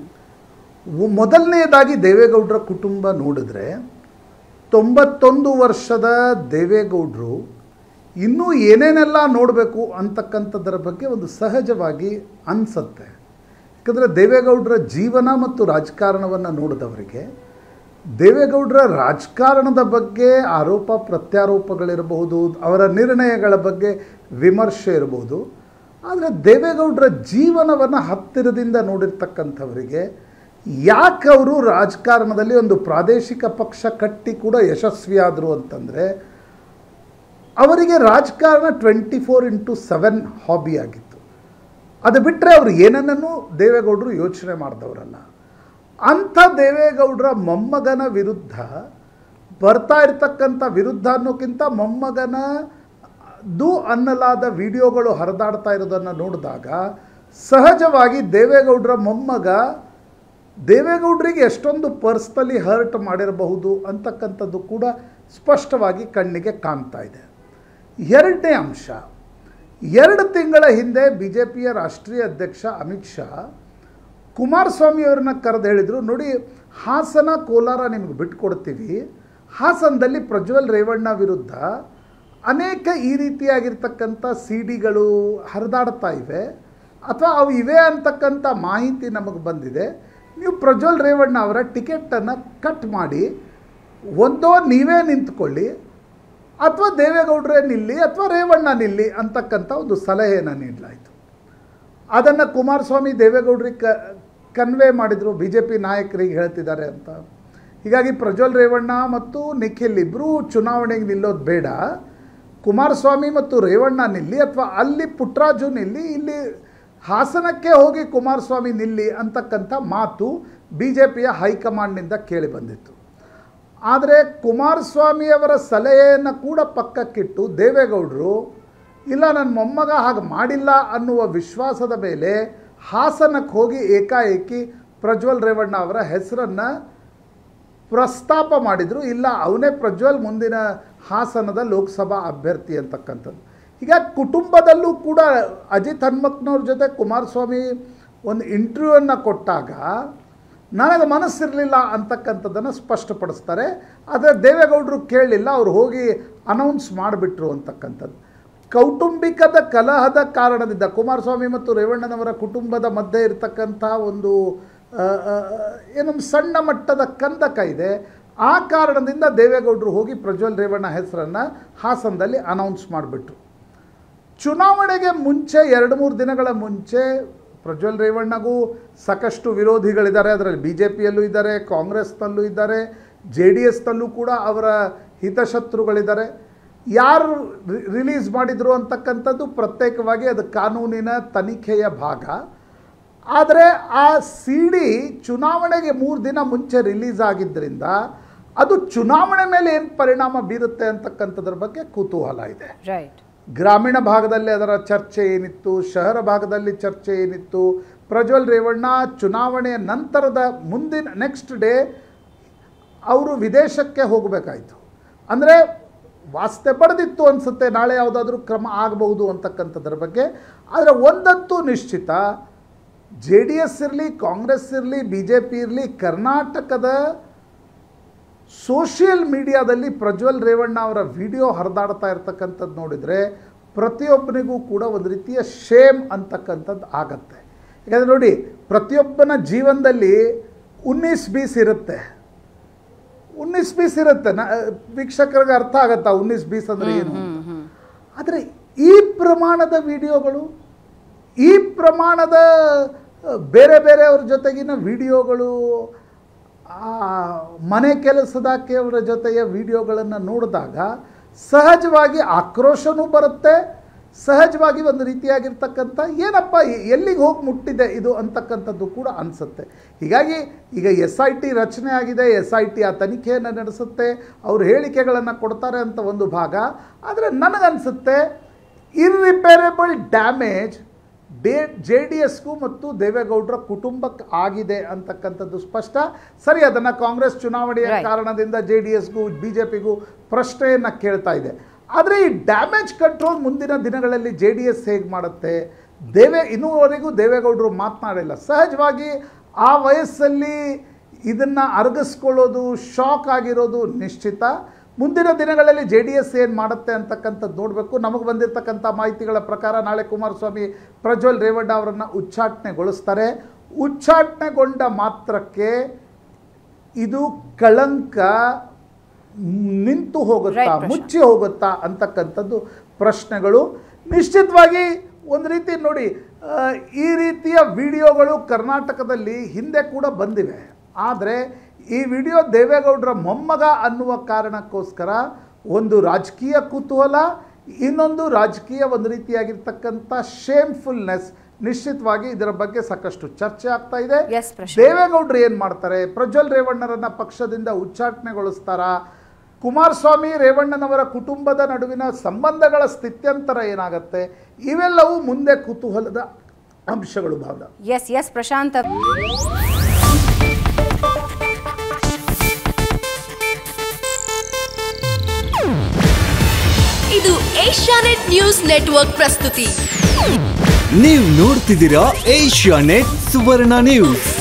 ಒ- ಮೊದಲನೆಯದಾಗಿ ದೇವೇಗೌಡರ ಕುಟುಂಬ ನೋಡಿದ್ರೆ ತೊಂಬತ್ತೊಂದು ವರ್ಷದ ದೇವೇಗೌಡರು ಇನ್ನೂ ಏನೇನೆಲ್ಲ ನೋಡಬೇಕು ಅಂತಕ್ಕಂಥದ್ದರ ಬಗ್ಗೆ ಒಂದು ಸಹಜವಾಗಿ ಅನಿಸತ್ತೆ ಯಾಕಂದರೆ ದೇವೇಗೌಡರ ಜೀವನ ಮತ್ತು ರಾಜಕಾರಣವನ್ನು ನೋಡಿದವರಿಗೆ ದೇವೇಗೌಡರ ರಾಜಕಾರಣದ ಬಗ್ಗೆ ಆರೋಪ ಪ್ರತ್ಯಾರೋಪಗಳಿರಬಹುದು ಅವರ ನಿರ್ಣಯಗಳ ಬಗ್ಗೆ ವಿಮರ್ಶೆ ಇರಬಹುದು ಆದರೆ ದೇವೇಗೌಡರ ಜೀವನವನ್ನು ಹತ್ತಿರದಿಂದ ನೋಡಿರ್ತಕ್ಕಂಥವರಿಗೆ ಯಾಕೆ ಅವರು ರಾಜಕಾರಣದಲ್ಲಿ ಒಂದು ಪ್ರಾದೇಶಿಕ ಪಕ್ಷ ಕಟ್ಟಿ ಕೂಡ ಯಶಸ್ವಿಯಾದರು ಅಂತಂದರೆ ಅವರಿಗೆ ರಾಜಕಾರಣ twenty four into seven hobby ಆಗಿತ್ತು ಅದು ಬಿಟ್ಟರೆ ಅವರು ಏನನ್ನೂ ದೇವೇಗೌಡರು ಯೋಚನೆ ಮಾಡಿದವರಲ್ಲ ಅಂಥ ದೇವೇಗೌಡರ ಮೊಮ್ಮಗನ ವಿರುದ್ಧ ಬರ್ತಾ ಇರ್ತಕ್ಕಂಥ ವಿರುದ್ಧ ಅನ್ನೋಕ್ಕಿಂತ ಮೊಮ್ಮಗನ ದು ಅನ್ನಲಾದ ವಿಡಿಯೋಗಳು ಹರಿದಾಡ್ತಾ ಇರೋದನ್ನು ನೋಡಿದಾಗ ಸಹಜವಾಗಿ ದೇವೇಗೌಡರ ಮೊಮ್ಮಗ ದೇವೇಗೌಡರಿಗೆ ಎಷ್ಟೊಂದು ಪರ್ಸ್ನಲಿ ಹರ್ಟ್ ಮಾಡಿರಬಹುದು ಅಂತಕ್ಕಂಥದ್ದು ಕೂಡ ಸ್ಪಷ್ಟವಾಗಿ ಕಣ್ಣಿಗೆ ಕಾಣ್ತಾ ಇದೆ ಎರಡನೇ ಅಂಶ ಎರಡು ತಿಂಗಳ ಹಿಂದೆ ಬಿ ಜೆ ಪಿಯ ರಾಷ್ಟ್ರೀಯ ಅಧ್ಯಕ್ಷ ಅಮಿತ್ ಶಾ ಕುಮಾರಸ್ವಾಮಿ ಅವ್ರನ್ನ ಕರೆದು ಹೇಳಿದರು ನೋಡಿ ಹಾಸನ ಕೋಲಾರ ನಿಮಗೆ ಬಿಟ್ಕೊಡ್ತೀವಿ ಹಾಸನದಲ್ಲಿ ಪ್ರಜ್ವಲ್ ರೇವಣ್ಣ ವಿರುದ್ಧ ಅನೇಕ ಈ ರೀತಿಯಾಗಿರ್ತಕ್ಕಂಥ ಸಿ ಡಿಗಳು ಹರಿದಾಡ್ತಾ ಇವೆ ಅಥವಾ ಅವು ಇವೆ ಅಂತಕ್ಕಂಥ ಮಾಹಿತಿ ನಮಗೆ ಬಂದಿದೆ ನೀವು ಪ್ರಜ್ವಲ್ ರೇವಣ್ಣ ಅವರ ಟಿಕೆಟನ್ನು ಕಟ್ ಮಾಡಿ ಒಂದೋ ನೀವೇ ನಿಂತ್ಕೊಳ್ಳಿ ಅಥವಾ ದೇವೇಗೌಡರೇ ನಿಲ್ಲಿ ಅಥವಾ ರೇವಣ್ಣ ನಿಲ್ಲಿ ಅಂತಕ್ಕಂಥ ಒಂದು ಸಲಹೆಯನ್ನು ನೀಡಲಾಯಿತು ಅದನ್ನು ಕುಮಾರಸ್ವಾಮಿ ದೇವೇಗೌಡರಿಗೆ ಕ ಕನ್ವೆ ಮಾಡಿದರು ಬಿ ಜೆ ಪಿ ನಾಯಕರಿಗೆ ಹೇಳ್ತಿದ್ದಾರೆ ಅಂತ ಹೀಗಾಗಿ ಪ್ರಜ್ವಲ್ ರೇವಣ್ಣ ಮತ್ತು ನಿಖಿಲ್ ಇಬ್ಬರೂ ಚುನಾವಣೆಗೆ ನಿಲ್ಲೋದು ಬೇಡ ಕುಮಾರಸ್ವಾಮಿ ಮತ್ತು ರೇವಣ್ಣ ನಿಲ್ಲಿ ಅಥವಾ ಅಲ್ಲಿ ಪುಟ್ಟರಾಜು ನಿಲ್ಲಿ ಇಲ್ಲಿ ಹಾಸನಕ್ಕೆ ಹೋಗಿ ಕುಮಾರಸ್ವಾಮಿ ನಿಲ್ಲಿ ಅಂತಕ್ಕಂಥ ಮಾತು ಬಿ ಜೆ ಪಿಯ ಹೈಕಮಾಂಡ್ನಿಂದ ಕೇಳಿ ಬಂದಿತ್ತು ಆದರೆ ಕುಮಾರಸ್ವಾಮಿಯವರ ಸಲಹೆಯನ್ನು ಕೂಡ ಪಕ್ಕಕ್ಕಿಟ್ಟು ದೇವೇಗೌಡರು ಇಲ್ಲ ನನ್ನ ಮೊಮ್ಮಗ ಹಾಗೆ ಮಾಡಿಲ್ಲ ಅನ್ನುವ ವಿಶ್ವಾಸದ ಮೇಲೆ ಹಾಸನಕ್ಕೆ ಹೋಗಿ ಏಕಾಏಕಿ ಪ್ರಜ್ವಲ್ ರೇವಣ್ಣ ಅವರ ಹೆಸರನ್ನು ಪ್ರಸ್ತಾಪ ಮಾಡಿದರು ಇಲ್ಲ ಅವನೇ ಪ್ರಜ್ವಲ್ ಮುಂದಿನ ಹಾಸನದ ಲೋಕಸಭಾ ಅಭ್ಯರ್ಥಿ ಅಂತಕ್ಕಂಥದ್ದು ಈಗ ಕುಟುಂಬದಲ್ಲೂ ಕೂಡ ಅಜಿತ್ ಹನ್ಮಕ್ನವ್ರ ಜೊತೆ ಕುಮಾರಸ್ವಾಮಿ ಒಂದು ಇಂಟರ್ವ್ಯೂವನ್ನು ಕೊಟ್ಟಾಗ ನನಗೆ ಮನಸ್ಸಿರಲಿಲ್ಲ ಅಂತಕ್ಕಂಥದ್ದನ್ನು ಸ್ಪಷ್ಟಪಡಿಸ್ತಾರೆ ಆದರೆ ದೇವೇಗೌಡರು ಕೇಳಲಿಲ್ಲ ಅವ್ರು ಹೋಗಿ ಅನೌನ್ಸ್ ಮಾಡಿಬಿಟ್ರು ಅಂತಕ್ಕಂಥದ್ದು ಕೌಟುಂಬಿಕದ ಕಲಹದ ಕಾರಣದಿಂದ ಕುಮಾರಸ್ವಾಮಿ ಮತ್ತು ರೇವಣ್ಣನವರ ಕುಟುಂಬದ ಮಧ್ಯೆ ಇರತಕ್ಕಂಥ ಒಂದು ಆ, ಆ, ಏನೊಂದು ಸಣ್ಣ ಮಟ್ಟದ ಕಂದಕ ಇದೆ ಆ ಕಾರಣದಿಂದ ದೇವೇಗೌಡರು ಹೋಗಿ ಪ್ರಜ್ವಲ್ ರೇವಣ್ಣ ಹೆಸರನ್ನು ಹಾಸನದಲ್ಲಿ ಅನೌನ್ಸ್ ಮಾಡಿಬಿಟ್ರು ಚುನಾವಣೆಗೆ ಮುಂಚೆ ಎರಡು ಮೂರು ದಿನಗಳ ಮುಂಚೆ ಪ್ರಜ್ವಲ್ ರೇವಣ್ಣಗೂ ಸಾಕಷ್ಟು ವಿರೋಧಿಗಳಿದ್ದಾರೆ ಅದರಲ್ಲಿ ಬಿ ಜೆ ಪಿಯಲ್ಲೂ ಇದ್ದಾರೆ ಕಾಂಗ್ರೆಸ್ನಲ್ಲೂ ಇದ್ದಾರೆ ಜೆ ಡಿ ಎಸ್ನಲ್ಲೂ ಕೂಡ ಅವರ ಹಿತಶತ್ರುಗಳಿದ್ದಾರೆ ಯಾರು ರಿ- ರಿಲೀಸ್ ಮಾಡಿದರು ಅಂತಕ್ಕಂಥದ್ದು ಪ್ರತ್ಯೇಕವಾಗಿ ಅದು ಕಾನೂನಿನ ತನಿಖೆಯ ಭಾಗ ಆದರೆ ಆ ಸಿ ಡಿ ಚುನಾವಣೆಗೆ ಮೂರು ದಿನ ಮುಂಚೆ ರಿಲೀಸ್ ಆಗಿದ್ದರಿಂದ ಅದು ಚುನಾವಣೆ ಮೇಲೆ ಏನು ಪರಿಣಾಮ ಬೀರುತ್ತೆ ಅಂತಕ್ಕಂಥದ್ರ ಬಗ್ಗೆ ಕುತೂಹಲ ಇದೆ ರೈಟ್ ಗ್ರಾಮೀಣ ಭಾಗದಲ್ಲಿ ಅದರ ಚರ್ಚೆ ಏನಿತ್ತು ಶಹರ ಭಾಗದಲ್ಲಿ ಚರ್ಚೆ ಏನಿತ್ತು ಪ್ರಜ್ವಲ್ ರೇವಣ್ಣ ಚುನಾವಣೆಯ ನಂತರದ ಮುಂದಿನ ನೆಕ್ಸ್ಟ್ ಡೇ ಅವರು ವಿದೇಶಕ್ಕೆ ಹೋಗಬೇಕಾಯಿತು ಅಂದರೆ ವಾಸ್ತೆ ಬಡ್ದಿತ್ತು ಅನಿಸುತ್ತೆ ನಾಳೆ ಯಾವುದಾದ್ರೂ ಕ್ರಮ ಆಗಬಹುದು ಅಂತಕ್ಕಂಥದ್ರ ಬಗ್ಗೆ ಆದರೆ ಒಂದಂತೂ ನಿಶ್ಚಿತ ಜೆ ಡಿ ಎಸ್ ಇರಲಿ ಕಾಂಗ್ರೆಸ್ ಇರಲಿ ಬಿ ಜೆ ಪಿ ಇರಲಿ ಕರ್ನಾಟಕದ ಸೋಷಿಯಲ್ ಮೀಡಿಯಾದಲ್ಲಿ ಪ್ರಜ್ವಲ್ ರೇವಣ್ಣ ಅವರ ವಿಡಿಯೋ ಹರಿದಾಡ್ತಾ ಇರ್ತಕ್ಕಂಥದ್ದು ನೋಡಿದರೆ ಪ್ರತಿಯೊಬ್ಬನಿಗೂ ಕೂಡ ಒಂದು ರೀತಿಯ ಶೇಮ್ ಅಂತಕ್ಕಂಥದ್ದು ಆಗತ್ತೆ ಯಾಕಂದರೆ ನೋಡಿ ಪ್ರತಿಯೊಬ್ಬನ ಜೀವನದಲ್ಲಿ ಉನ್ನೀಸ್ ಬೀಸ್ ಇರುತ್ತೆ ಉನ್ನೀಸ್ ಬೀಸ್ ಇರುತ್ತೆ ನ ವೀಕ್ಷಕರಿಗೆ ಅರ್ಥ ಆಗತ್ತಾ ಉನ್ನೀಸ್ ಬೀಸ್ ಅಂದರೆ ಏನು ಅಂತ ಆದರೆ ಈ ಪ್ರಮಾಣದ ವಿಡಿಯೋಗಳು ಈ ಪ್ರಮಾಣದ ಅ, ಬೇರೆ ಬೇರೆಯವ್ರ ಜೊತೆಗಿನ ವಿಡಿಯೋಗಳು ಆ ಮನೆ ಕೆಲಸದಾಕೆಯವರ ಜೊತೆಯ ವಿಡಿಯೋಗಳನ್ನು ನೋಡಿದಾಗ ಸಹಜವಾಗಿ ಆಕ್ರೋಶನೂ ಬರುತ್ತೆ ಸಹಜವಾಗಿ ಒಂದು ರೀತಿಯಾಗಿರ್ತಕ್ಕಂಥ ಏನಪ್ಪ ಎ- ಎಲ್ಲಿಗೆ ಹೋಗಿ ಮುಟ್ಟಿದೆ ಇದು ಅಂತಕ್ಕಂಥದ್ದು ಕೂಡ ಅನಿಸುತ್ತೆ ಹೀಗಾಗಿ ಈಗ ಎಸ್ ಐ ಟಿ ರಚನೆ ಆಗಿದೆ ಎಸ್ ಐ ಟಿ ಆ ತನಿಖೆಯನ್ನು ನಡೆಸುತ್ತೆ ಅವರು ಹೇಳಿಕೆಗಳನ್ನು ಕೊಡ್ತಾರೆ ಅಂತ ಒಂದು ಭಾಗ ಆದರೆ ನನಗನ್ಸುತ್ತೆ ಇರ್ರಿಪೇರೆಬಲ್ ಡ್ಯಾಮೇಜ್ ಡೇ ಜೆ ಡಿ ಎಸ್ಗೂ ಮತ್ತು ದೇವೇಗೌಡರ ಕುಟುಂಬಕ್ಕೆ ಆಗಿದೆ ಅಂತಕ್ಕಂಥದ್ದು ಸ್ಪಷ್ಟ ಸರಿ ಅದನ್ನು ಕಾಂಗ್ರೆಸ್ ಚುನಾವಣೆಯ Right. ಕಾರಣದಿಂದ ಜೆ ಡಿ ಎಸ್ಗೂ ಬಿ ಜೆ ಪಿಗೂ ಪ್ರಶ್ನೆಯನ್ನು ಕೇಳ್ತಾ ಇದೆ ಆದರೆ ಈ ಡ್ಯಾಮೇಜ್ ಕಂಟ್ರೋಲ್ ಮುಂದಿನ ದಿನಗಳಲ್ಲಿ ಜೆ ಡಿ ಎಸ್ ಹೇಗೆ ಮಾಡುತ್ತೆ ದೇವೇ ಇನ್ನೂವರೆಗೂ ದೇವೇಗೌಡರು ಮಾತನಾಡಿಲ್ಲ ಸಹಜವಾಗಿ ಆ ವಯಸ್ಸಲ್ಲಿ ಇದನ್ನು ಅರಗಿಸ್ಕೊಳ್ಳೋದು ಶಾಕ್ ಆಗಿರೋದು ನಿಶ್ಚಿತ ಮುಂದಿನ ದಿನಗಳಲ್ಲಿ ಜೆ ಡಿ ಎಸ್ ಏನು ಮಾಡುತ್ತೆ ಅಂತಕ್ಕಂಥದ್ದು ನೋಡಬೇಕು ನಮಗೆ ಬಂದಿರತಕ್ಕಂಥ ಮಾಹಿತಿಗಳ ಪ್ರಕಾರ ನಾಳೆ ಕುಮಾರಸ್ವಾಮಿ ಪ್ರಜ್ವಲ್ ರೇವಣ್ಣ ಅವರನ್ನು ಉಚ್ಚಾಟನೆಗೊಳಿಸ್ತಾರೆ ಉಚ್ಚಾಟನೆಗೊಂಡ ಮಾತ್ರಕ್ಕೆ ಇದು ಕಳಂಕ ನಿಂತು ಹೋಗುತ್ತಾ Right, ಪ್ರಶಾಂತ್. ಮುಚ್ಚಿ ಹೋಗುತ್ತಾ ಅಂತಕ್ಕಂಥದ್ದು ಪ್ರಶ್ನೆಗಳು ನಿಶ್ಚಿತವಾಗಿ ಒಂದು ರೀತಿ ನೋಡಿ ಆ, ಈ ರೀತಿಯ ವಿಡಿಯೋಗಳು ಕರ್ನಾಟಕದಲ್ಲಿ ಹಿಂದೆ ಕೂಡ ಬಂದಿವೆ ಆದರೆ ಈ ವಿಡಿಯೋ ದೇವೇಗೌಡರ ಮೊಮ್ಮಗ ಅನ್ನುವ ಕಾರಣಕ್ಕೋಸ್ಕರ ಒಂದು ರಾಜಕೀಯ ಕುತೂಹಲ ಇನ್ನೊಂದು ರಾಜಕೀಯ ಒಂದು ರೀತಿಯಾಗಿರ್ತಕ್ಕಂಥ ಶೇಮ್ಫುಲ್ನೆಸ್ ನಿಶ್ಚಿತವಾಗಿ ಇದರ ಬಗ್ಗೆ ಸಾಕಷ್ಟು ಚರ್ಚೆ ಆಗ್ತಾ ಇದೆ Yes, ಪ್ರಶಾಂತ್. ದೇವೇಗೌಡರು ಏನು ಮಾಡ್ತಾರೆ ಪ್ರಜ್ವಲ್ ರೇವಣ್ಣರನ್ನ ಪಕ್ಷದಿಂದ ಉಚ್ಚಾಟನೆಗೊಳಿಸ್ತಾರಾ ಕುಮಾರಸ್ವಾಮಿ ರೇವಣ್ಣನವರ ಕುಟುಂಬದ ನಡುವಿನ ಸಂಬಂಧಗಳ ಸ್ಥಿತ್ಯಂತರ ಏನಾಗುತ್ತೆ ಇವೆಲ್ಲವೂ ಮುಂದೆ ಕುತೂಹಲದ ಅಂಶಗಳು ಭಾವನ ಎಸ್ ಎಸ್ ಪ್ರಶಾಂತ್ ಇದು ಏಷ್ಯಾನೆಟ್ ನ್ಯೂಸ್ ನೆಟ್ವರ್ಕ್ ಪ್ರಸ್ತುತಿ ನೀವು ನೋಡ್ತಿದ್ದೀರಾ ಏಷ್ಯಾ ನೆಟ್ ಸುವರ್ಣ ನ್ಯೂಸ್